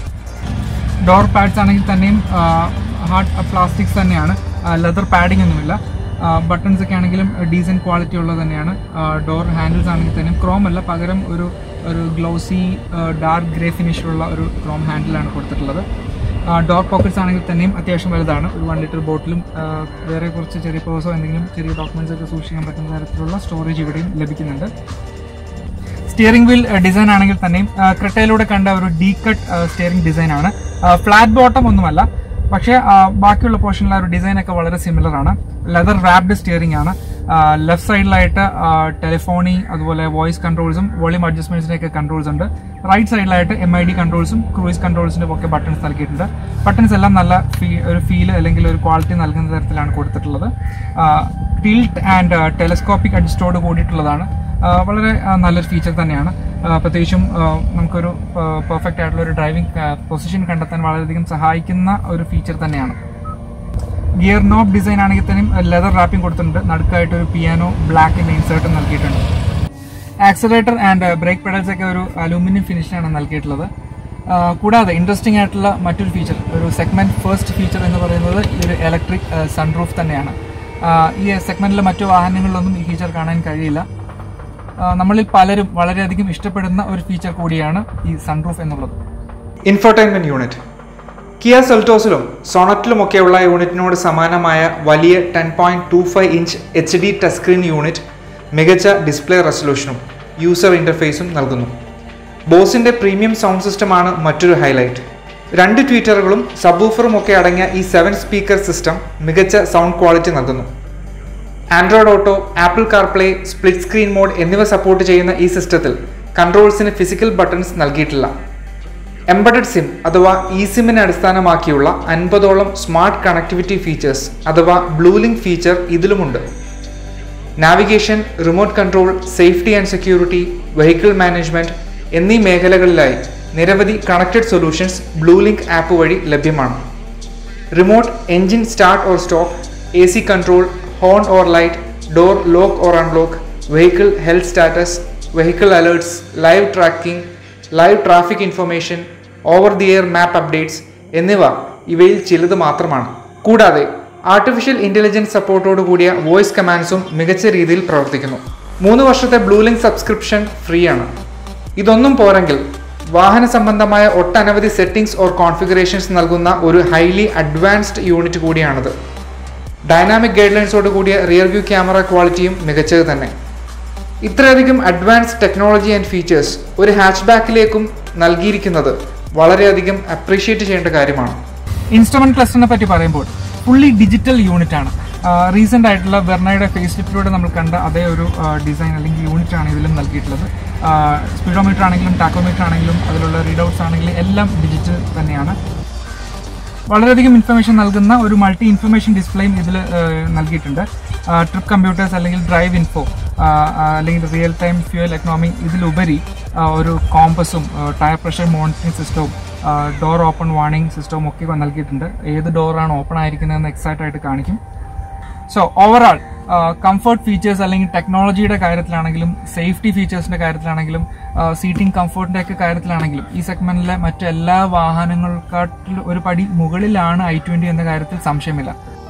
A: ഡോർ പാഡ്സ് ആണെങ്കിൽ തന്നെയും ഹാർഡ് പ്ലാസ്റ്റിക്സ് തന്നെയാണ് ലെതർ പാഡിംഗ് ഒന്നുമില്ല ബട്ടൺസ് ഒക്കെ ആണെങ്കിലും ഡീസൻറ്റ് ക്വാളിറ്റി ഉള്ളത് തന്നെയാണ് ഡോർ ഹാൻഡിൽസ് ആണെങ്കിൽ തന്നെയും ക്രോം അല്ല പകരം ഒരു ഒരു ഗ്ലൗസി ഡാർക്ക് ഗ്രേ ഫിനിഷിലുള്ള ഒരു ക്രോം ഹാൻഡിലാണ് കൊടുത്തിട്ടുള്ളത് ഡോർ പോക്കറ്റ്സ് ആണെങ്കിൽ തന്നെയും അത്യാവശ്യം വലുതാണ് ഒരു വൺ ലിറ്റർ ബോട്ടിലും വേറെ കുറച്ച് ചെറിയ പേഴ്സോ എന്തെങ്കിലും ചെറിയ ഡോക്യുമെൻറ്റ്സ് ഒക്കെ സൂക്ഷിക്കാൻ പറ്റുന്ന തരത്തിലുള്ള സ്റ്റോറേജ് ഇവിടെയും ലഭിക്കുന്നുണ്ട് സ്റ്റിയറിംഗ് വീൽ ഡിസൈൻ ആണെങ്കിൽ തന്നെയും ആ, ക്രെട്ടയിലൂടെ കണ്ട ഒരു ഡീ കട്ട് സ്റ്റിയറിംഗ് ഡിസൈൻ ആണ് ഫ്ലാറ്റ് ബോട്ടം ഒന്നുമല്ല പക്ഷേ ആ, ബാക്കിയുള്ള പോർഷനിലെ ഒരു ഡിസൈൻ ഒക്കെ വളരെ സിമിലർ ആണ് ലെതർ റാപ്ഡ് സ്റ്റിയറിംഗ് ആണ് ലെഫ്റ്റ് സൈഡിലായിട്ട് ടെലിഫോണി അതുപോലെ വോയിസ് കൺട്രോൾസും വോളിയം അഡ്ജസ്റ്റ്മെന്റ്സിന്റെ ഒക്കെ കൺട്രോൾസ് ഉണ്ട് റൈറ്റ് സൈഡിലായിട്ട് എം ഐ ഡി കൺട്രോൾസും ക്രൂയിസ് കൺട്രോൾസിന്റെ ഒക്കെ ബട്ടൺസ് നൽകിയിട്ടുണ്ട് ബട്ടൺസ് എല്ലാം നല്ല ഫീ- ഒരു ഫീൽ അല്ലെങ്കിൽ ഒരു ക്വാളിറ്റി നൽകുന്ന തരത്തിലാണ് കൊടുത്തിട്ടുള്ളത് ടിൽറ്റ് ആൻഡ് ടെലസ്കോപ്പിക് അഡ്ജസ്റ്റോട് കൂടിയിട്ടുള്ളതാണ് ആ, വളരെ ആ, നല്ലൊരു ഫീച്ചർ തന്നെയാണ് ആ, പ്രത്യേകിച്ചും ആ, നമുക്കൊരു പെർഫെക്റ്റ് ആയിട്ടുള്ള ഒരു ഡ്രൈവിംഗ് പൊസിഷൻ കണ്ടെത്താൻ വളരെയധികം സഹായിക്കുന്ന ഒരു ഫീച്ചർ തന്നെയാണ് ഗിയർ നോബ് ഡിസൈൻ ആണെങ്കിൽ തന്നെയും ലെതർ റാപ്പിംഗ് കൊടുത്തിട്ടുണ്ട് നടുക്കായിട്ട് ഒരു പിയാനോ ബ്ലാക്കിന്റെ ഇൻസേർട്ട് നൽകിയിട്ടുണ്ട് ആക്സലേറ്റർ ആൻഡ് ബ്രേക്ക് പെഡൽസ് ഒക്കെ ഒരു അലൂമിനിയം ഫിനിഷിനാണ് നൽകിയിട്ടുള്ളത് ആ, കൂടാതെ ഇൻട്രസ്റ്റിംഗ് ആയിട്ടുള്ള മറ്റൊരു ഫീച്ചർ ഒരു സെഗ്മെന്റ് ഫസ്റ്റ് ഫീച്ചർ എന്ന് പറയുന്നത് ഈ ഒരു ഇലക്ട്രിക് സൺറൂഫ് തന്നെയാണ് ആ, ഈ സെഗ്മെന്റിലെ മറ്റു വാഹനങ്ങളിലൊന്നും ഈ ഫീച്ചർ കാണാൻ കഴിയില്ല ആ, നമ്മളിൽ പലരും വളരെയധികം ഇഷ്ടപ്പെടുന്ന ഒരു ഫീച്ചർ കൂടിയാണ് ഈ സൺറൂഫ് എന്നുള്ളത്
C: ഇൻഫർടൈൻമെന്റ് യൂണിറ്റ് കിയ സെൽറ്റോസിലും സോണറ്റിലുമൊക്കെയുള്ള യൂണിറ്റിനോട് സമാനമായ വലിയ ten point two five inch H D touch screen unit മികച്ച ഡിസ്പ്ലേ റെസൊല്യൂഷനും യൂസർ ഇൻ്റർഫേസും നൽകുന്നു ബോസിൻ്റെ പ്രീമിയം സൗണ്ട് സിസ്റ്റമാണ് മറ്റൊരു ഹൈലൈറ്റ് രണ്ട് ട്വീറ്ററുകളും സബ്വൂഫറും ഒക്കെ അടങ്ങിയ ഈ സെവൻ സ്പീക്കർ സിസ്റ്റം മികച്ച സൗണ്ട് ക്വാളിറ്റി നൽകുന്നു Android Auto Apple CarPlay split screen mode എന്നിവ സപ്പോർട്ട് ചെയ്യുന്ന ഈ സിസ്റ്റത്തിൽ കൺട്രോൾസിന് ഫിസിക്കൽ ബട്ടൺസ് നൽകിയിട്ടില്ല എംബഡഡ് സിം അഥവാ ഇ സിമ്മിനെ അടിസ്ഥാനമാക്കിയുള്ള അൻപതോളം സ്മാർട്ട് കണക്ടിവിറ്റി ഫീച്ചേഴ്സ് അഥവാ ബ്ലൂ ലിങ്ക് ഫീച്ചർ ഇതിലുമുണ്ട് navigation remote control safety and security vehicle management എന്നീ മേഖലകളിലായി നിരവധി connected solutions blue link app വഴി ലഭ്യമാണ് remote engine start or stop A C control horn or light door lock or unlock vehicle health status vehicle alerts live tracking live traffic information over the air map updates എന്നിവ ഇവയിൽ ചിലത് മാത്രമാണ് കൂടാതെ artificial intelligence സപ്പോർട്ടോട് കൂടിയ voice കമാൻഡ്സും മികച്ച രീതിയിൽ പ്രവർത്തിക്കുന്നു മൂന്ന് വർഷത്തെ ബ്ലൂ ലിങ്ക് സബ്സ്ക്രിപ്ഷൻ ഫ്രീ ആണ് ഇതൊന്നും പോരെങ്കിൽ വാഹന സംബന്ധമായ ഒട്ടനവധി സെറ്റിംഗ്സ് ഓർ കോൺഫിഗറേഷൻസ് നൽകുന്ന ഒരു ഹൈലി അഡ്വാൻസ്ഡ് യൂണിറ്റ് കൂടിയാണിത് ഡൈനാമിക് ഗൈഡ് ലൈൻസോട് കൂടിയ റിയർ വ്യൂ ക്യാമറ ക്വാളിറ്റിയും മികച്ചത് തന്നെ ഇത്രയധികം അഡ്വാൻസ്ഡ് ടെക്നോളജി ആൻഡ് ഫീച്ചേഴ്സ് ഒരു ഹാച്ച് ബാക്കിലേക്കും നൽകിയിരിക്കുന്നത് വളരെയധികം അപ്രീഷിയേറ്റ് ചെയ്യേണ്ട കാര്യമാണ്
A: ഇൻസ്ട്രുമെന്റ് ക്ലസ്റ്ററിനെ പറ്റി പറയുമ്പോൾ ഫുള്ളി ഡിജിറ്റൽ യൂണിറ്റ് ആണ് റീസെന്റ് ആയിട്ടുള്ള വെർണയുടെ ഫേസ് ലിഫ്റ്റിലൂടെ നമ്മൾ കണ്ട അതേ ഒരു ഡിസൈൻ അല്ലെങ്കിൽ യൂണിറ്റ് ആണ് ഇതിലും നൽകിയിട്ടുള്ളത് സ്പീഡോമീറ്റർ ആണെങ്കിലും ടാക്കോമീറ്റർ ആണെങ്കിലും അതിലുള്ള റീഡൌട്ട്സ് ആണെങ്കിലും എല്ലാം ഡിജിറ്റൽ തന്നെയാണ് വളരെയധികം ഇൻഫർമേഷൻ നൽകുന്ന ഒരു മൾട്ടി ഇൻഫർമേഷൻ ഡിസ്പ്ലേയും ഇതിൽ നൽകിയിട്ടുണ്ട് ട്രിപ്പ് കമ്പ്യൂട്ടേഴ്സ് അല്ലെങ്കിൽ ഡ്രൈവ് ഇൻഫോ അല്ലെങ്കിൽ റിയൽ ടൈം ഫ്യൂൽ എക്കണോമി ഇതിലുപരി ആ, ഒരു കോമ്പസും ടയർ പ്രഷർ മോണിറ്ററിംഗ് സിസ്റ്റവും ഡോർ ഓപ്പൺ വാർണിംഗ് സിസ്റ്റവും ഒക്കെ നൽകിയിട്ടുണ്ട് ഏത് ഡോറാണ് ഓപ്പൺ ആയിരിക്കുന്നതെന്ന് എക്സാക്റ്റ് ആയിട്ട് കാണിക്കും സോ ഓവറോൾ കംഫർട്ട് ഫീച്ചേഴ്സ് അല്ലെങ്കിൽ ടെക്നോളജിയുടെ കാര്യത്തിലാണെങ്കിലും സേഫ്റ്റി ഫീച്ചേഴ്സിന്റെ കാര്യത്തിലാണെങ്കിലും സീറ്റിംഗ് കംഫർട്ടിന്റെ ഒക്കെ കാര്യത്തിലാണെങ്കിലും ഈ സെഗ്മെന്റിലെ മറ്റു എല്ലാ വാഹനങ്ങൾക്കാട്ടിൽ ഒരു പടി മുകളിലാണ് ഐ ട്വന്റി എന്ന കാര്യത്തിൽ സംശയമില്ല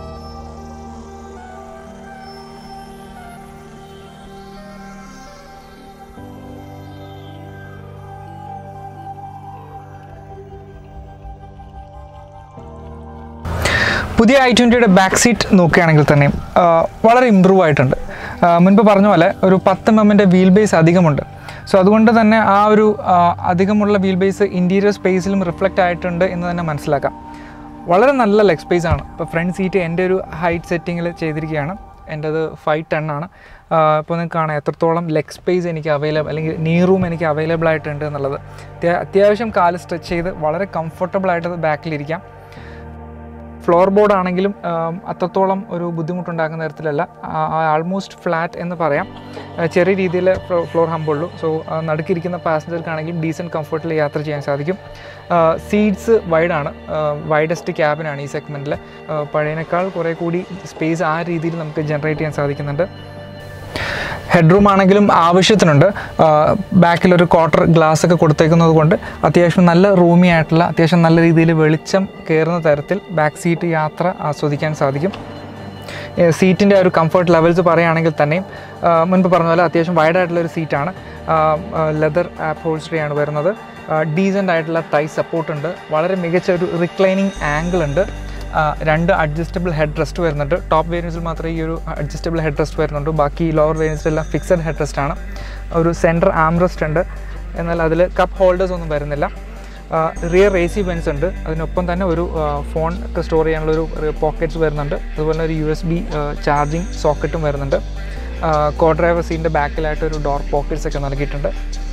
B: പുതിയ ഐ ട്വൻറ്റിയുടെ ബാക്ക് സീറ്റ് നോക്കുകയാണെങ്കിൽ തന്നെ ആ, വളരെ ഇമ്പ്രൂവ് ആയിട്ടുണ്ട് ആ, മുൻപ് പറഞ്ഞ പോലെ ഒരു പത്ത് എം എമ്മിൻ്റെ വീൽ ബേസ് അധികമുണ്ട് സോ അതുകൊണ്ട് തന്നെ ആ ഒരു ആ, അധികമുള്ള വീൽ ബേസ് ഇൻറ്റീരിയർ സ്പേസിലും റിഫ്ലക്റ്റ് ആയിട്ടുണ്ട് എന്ന് തന്നെ മനസ്സിലാക്കാം വളരെ നല്ല ലെഗ് സ്പേസ് ആണ് ഇപ്പോൾ ഫ്രണ്ട് സീറ്റ് എൻ്റെ ഒരു ഹൈറ്റ് സെറ്റിങ്ങിൽ ചെയ്തിരിക്കുകയാണ് എൻ്റെ അത് ഫൈവ് ടെൻ ആണ് ഇപ്പോൾ നിങ്ങൾക്ക് കാണാം എത്രത്തോളം ലെഗ് സ്പേസ് എനിക്ക് അവൈലബിൾ അല്ലെങ്കിൽ നീ റൂം എനിക്ക് അവൈലബിൾ ആയിട്ടുണ്ട് എന്നുള്ളത് അത്യാ- അത്യാവശ്യം കാല് സ്ട്രെച്ച് ചെയ്ത് വളരെ കംഫർട്ടബിൾ ആയിട്ട് ബാക്കിലിരിക്കാം ഫ്ലോർ ബോർഡ് ആണെങ്കിലും ആം, അത്രത്തോളം ഒരു ബുദ്ധിമുട്ടുണ്ടാക്കുന്ന തരത്തിലല്ല ആൾമോസ്റ്റ് ഫ്ലാറ്റ് എന്ന് പറയാം ആ, ചെറിയ രീതിയിൽ ഫ്ലോർ ഹമ്പുള്ളൂ സോ നടുക്കിരിക്കുന്ന പാസഞ്ചർക്കാണെങ്കിലും ഡീസൻറ്റ് കംഫർട്ടിൽ യാത്ര ചെയ്യാൻ സാധിക്കും സീറ്റ്സ് വൈഡാണ് വൈഡസ്റ്റ് ക്യാബിനാണ് ഈ സെഗ്മെൻറ്റിൽ പഴയതിനേക്കാൾ കുറേ കൂടി സ്പേസ് ആ രീതിയിൽ നമുക്ക് ജനറേറ്റ് ചെയ്യാൻ സാധിക്കുന്നുണ്ട് ഹെഡ് റൂം ആണെങ്കിലും ആവശ്യത്തിനുണ്ട് ബാക്കിലൊരു ക്വാർട്ടർ ഗ്ലാസ് ഒക്കെ കൊടുത്തേക്കുന്നത് കൊണ്ട് അത്യാവശ്യം നല്ല റൂമി ആയിട്ടുള്ള അത്യാവശ്യം നല്ല രീതിയിൽ വെളിച്ചം കയറുന്ന തരത്തിൽ ബാക്ക് സീറ്റ് യാത്ര ആസ്വദിക്കാൻ സാധിക്കും സീറ്റിൻ്റെ ഒരു കംഫർട്ട് ലെവൽസ് പറയുകയാണെങ്കിൽ തന്നെയും ആ, മുൻപ് പറഞ്ഞ പോലെ അത്യാവശ്യം വൈഡ് ആയിട്ടുള്ള ഒരു സീറ്റാണ് ലെതർ ആപ്പ് ഹോൾസ്റ്ററിയാണ് വരുന്നത് ഡീസൻ്റ് ആയിട്ടുള്ള തൈ സപ്പോർട്ട് ഉണ്ട് വളരെ മികച്ച ഒരു റിക്ലൈനിങ് ആംഗിൾ ഉണ്ട് ആ, രണ്ട് അഡ്ജസ്റ്റബിൾ ഹെഡ് റെസ്റ്റ് വരുന്നുണ്ട് ടോപ്പ് വേരിയൻസിൽ മാത്രമേ ഈ ഒരു അഡ്ജസ്റ്റബിൾ ഹെഡ് റെസ്റ്റ് വരുന്നുണ്ട് ബാക്കി ലോവർ വേരിയൻസിലെല്ലാം ഫിക്സഡ് ഹെഡ് റെസ്റ്റ് ആണ് ഒരു സെൻറ്റർ ആം റെസ്റ്റ് ഉണ്ട് എന്നാൽ അതിൽ കപ്പ് ഹോൾഡേഴ്സ് ഒന്നും വരുന്നില്ല റിയർ എ സി വെൻസ് ഉണ്ട് അതിനൊപ്പം തന്നെ ഒരു ഫോൺ ഒക്കെ സ്റ്റോർ ചെയ്യാനുള്ള ഒരു പോക്കറ്റ്സ് വരുന്നുണ്ട് അതുപോലെ ഒരു യു എസ് ബി ചാർജിങ് സോക്കറ്റും വരുന്നുണ്ട് കോ ഡ്രൈവർ സീറ്റിൻ്റെ ബാക്കിലായിട്ട് ഒരു ഡോർ പോക്കറ്റ്സ് ഒക്കെ നൽകിയിട്ടുണ്ട്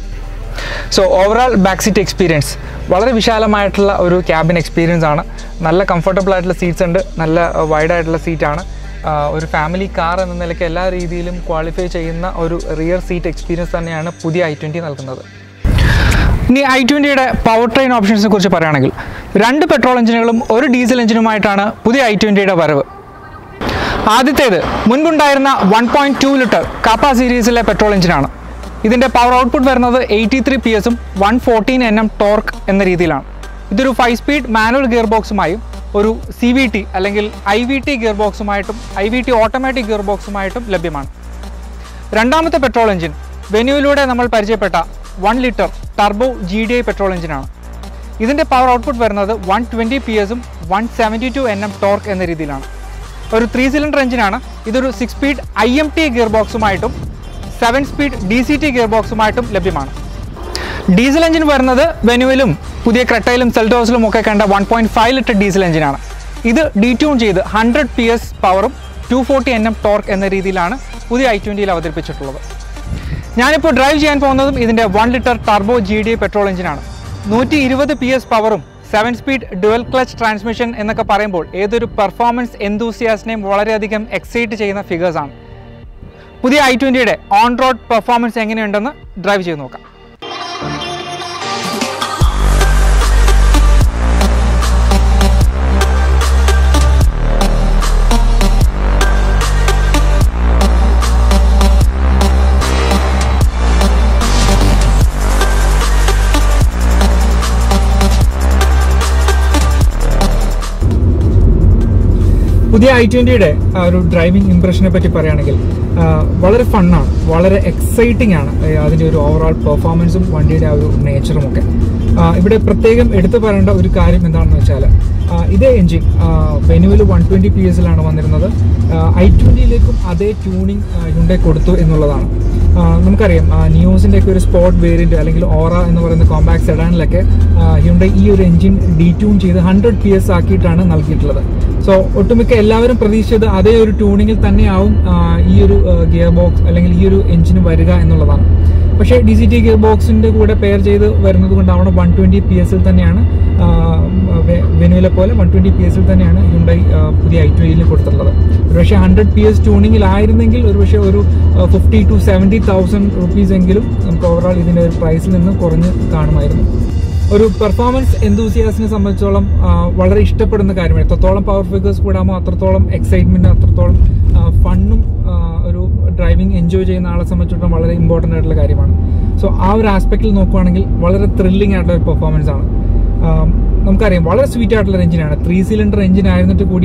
B: so overall back seat experience വളരെ വിശാലമായിട്ടുള്ള ഒരു ക്യാബിൻ എക്സ്പീരിയൻസ് ആണ് നല്ല കംഫർട്ടബിൾ ആയിട്ടുള്ള സീറ്റ്സ് ഉണ്ട് നല്ല വൈഡ് ആയിട്ടുള്ള സീറ്റാണ് ഒരു ഫാമിലി കാർ എന്ന നിലയ്ക്ക് എല്ലാ രീതിയിലും ക്വാളിഫൈ ചെയ്യുന്ന ഒരു റിയർ സീറ്റ് എക്സ്പീരിയൻസ് തന്നെയാണ് പുതിയ ഐ ട്വൻറ്റി നൽകുന്നത് ഇനി ഐ ട്വൻറ്റിയുടെ പവർ ട്രെയിൻ ഓപ്ഷൻസിനെ കുറിച്ച് പറയുകയാണെങ്കിൽ രണ്ട് പെട്രോൾ എഞ്ചിനുകളും ഒരു ഡീസൽ എഞ്ചിനുമായിട്ടാണ് പുതിയ ഐ ട്വൻറ്റിയുടെ വരവ് ആദ്യത്തേത് മുൻപുണ്ടായിരുന്ന one point two litre Kappa സീരീസിലെ പെട്രോൾ എഞ്ചിനാണ് ഇതിൻ്റെ പവർ ഔട്ട്പുട്ട് വരുന്നത് എയ്റ്റി ത്രീ പി എസും one fourteen N M torque എന്ന രീതിയിലാണ് ഇതൊരു ഫൈവ് സ്പീഡ് മാനുവൽ ഗിയർ ബോക്സുമായും ഒരു സി വി ടി അല്ലെങ്കിൽ ഐ വി ടി ഗിയർ ബോക്സുമായിട്ടും I V T automatic gear ബോക്സുമായിട്ടും ലഭ്യമാണ് രണ്ടാമത്തെ പെട്രോൾ എഞ്ചിൻ വെന്യൂയിലൂടെ നമ്മൾ പരിചയപ്പെട്ട one litre turbo G D I petrol എഞ്ചിനാണ് ഇതിൻ്റെ പവർ ഔട്ട്പുട്ട് വരുന്നത് വൺ ട്വൻറ്റി പി എസും one seventy two N M torque എന്ന രീതിയിലാണ് ഒരു ത്രീ സിലിണ്ടർ എഞ്ചിനാണ് ഇതൊരു six speed I M T gear ബോക്സുമായിട്ടും seven speed D C T gear ബോക്സുമായിട്ടും ലഭ്യമാണ് ഡീസൽ എഞ്ചിൻ വരുന്നത് വെനുവിലും പുതിയ ക്രെട്ടയിലും സെൽറ്റോസിലും ഒക്കെ കണ്ട one point five litre diesel എഞ്ചിനാണ് ഇത് ഡീറ്റ്യൂൺ ചെയ്ത് ഹൺഡ്രഡ് പി എസ് പവറും two forty N M torque എന്ന രീതിയിലാണ് പുതിയ ഐ ട്വൻറ്റിയിൽ അവതരിപ്പിച്ചിട്ടുള്ളത് ഞാനിപ്പോൾ ഡ്രൈവ് ചെയ്യാൻ പോകുന്നതും ഇതിൻ്റെ one litre turbo G D petrol എഞ്ചിനാണ് നൂറ്റി ഇരുപത് പി എസ് പവറും seven speed dual clutch transmission എന്നൊക്കെ പറയുമ്പോൾ ഏതൊരു പെർഫോമൻസ് എന്തൂസിയാസിനെയും വളരെയധികം എക്സൈറ്റ് ചെയ്യുന്ന ഫിഗേഴ്സാണ് പുതിയ ഐ ട്വൻറ്റിയുടെ ഓൺ റോഡ് പെർഫോമൻസ് എങ്ങനെയുണ്ടെന്ന് ഡ്രൈവ് ചെയ്ത് നോക്കാം പുതിയ ഐ ട്വന്റിയുടെ ഒരു ഡ്രൈവിംഗ് ഇംപ്രഷനെ പറ്റി പറയുകയാണെങ്കിൽ ആ, വളരെ ഫണ്ണാണ് വളരെ എക്സൈറ്റിംഗ് ആണ് ഏ, അതിന്റെ ഒരു ഓവറോൾ പെർഫോമൻസും വണ്ടിയുടെ ആ ഒരു നേച്ചറും ഒക്കെ ആ, ഇവിടെ പ്രത്യേകം എടുത്തു പറയേണ്ട ഒരു കാര്യം എന്താണെന്ന് വെച്ചാൽ ഇതേ എഞ്ചിൻ വെനുവിൽ വൺ ട്വന്റി പി എസിലാണ് വന്നിരുന്നത് ഐ ട്വന്റിയിലേക്കും അതേ ട്യൂണിങ് ഹുണ്ടേ കൊടുത്തു എന്നുള്ളതാണ് ആ, നമുക്കറിയാം നിയോസിൻ്റെ ഒക്കെ ഒരു സ്പോർട്ട് വേരിയന്റ് അല്ലെങ്കിൽ ഓറ എന്ന് പറയുന്ന കോമ്പാക്ട് സെഡാനിലൊക്കെ ഹ്യുണ്ടൈ ഈ ഒരു എഞ്ചിൻ ഡീറ്റ്യൂൺ ചെയ്ത് ഹൺഡ്രഡ് പി എസ് ആക്കിയിട്ടാണ് നൽകിയിട്ടുള്ളത് സോ ഒട്ടുമിക്ക എല്ലാവരും പ്രതീക്ഷിച്ചത് അതേ ഒരു ട്യൂണിങ്ങിൽ തന്നെയാവും ആ, ഈ ഒരു ഗിയർ ബോക്സ് അല്ലെങ്കിൽ ഈ ഒരു എഞ്ചിന് വരിക എന്നുള്ളതാണ് പക്ഷേ ഡി സി ടി ഗിയർ ബോക്സിന്റെ കൂടെ പെയർ ചെയ്ത് വരുന്നത് കൊണ്ട് അവിടെ വൺ ട്വന്റി പി എസിൽ തന്നെയാണ് ആ, വെ- വെനുവിലെ പോലെ വൺ ട്വന്റി പി എസിൽ തന്നെയാണ് ഹ്യുണ്ടൈ ആ, പുതിയ ഐ ട്വന്റിയിൽ കൊടുത്തിട്ടുള്ളത് ഒരുപക്ഷെ ഹൺഡ്രഡ് പി എസ് ട്യൂണിങ്ങിലായിരുന്നെങ്കിൽ ഒരുപക്ഷെ ഒരു fifty to seventy thousand rupees എങ്കിലും നമുക്ക് ഓവറോൾ ഇതിന്റെ ഒരു പ്രൈസിൽ നിന്ന് കുറഞ്ഞ് കാണുമായിരുന്നു ഒരു പെർഫോമൻസ് എന്തൂസിയാസിനെ സംബന്ധിച്ചോളം ആ, വളരെ ഇഷ്ടപ്പെടുന്ന കാര്യമാണ് എത്രത്തോളം പവർ ഫിഗേഴ്സ് കൂടാമോ അത്രത്തോളം എക്സൈറ്റ്മെന്റ് അത്രത്തോളം ഫണ്ണും ഒരു ഡ്രൈവിംഗ് എൻജോയ് ചെയ്യുന്ന ആളെ സംബന്ധിച്ചിടത്തോളം വളരെ ഇമ്പോർട്ടൻ്റ് ആയിട്ടുള്ള കാര്യമാണ് സോ ആ ഒരു ആസ്പെക്റ്റിൽ നോക്കുവാണെങ്കിൽ വളരെ ത്രില്ലിംഗ് ആയിട്ടുള്ള ഒരു പെർഫോമൻസ് ആണ് ആം, നമുക്കറിയാം വളരെ സ്വീറ്റ് ആയിട്ടുള്ള ഒരു എഞ്ചിനാണ് ത്രീ സിലിണ്ടർ എഞ്ചിൻ ആയിരുന്നിട്ട് കൂടി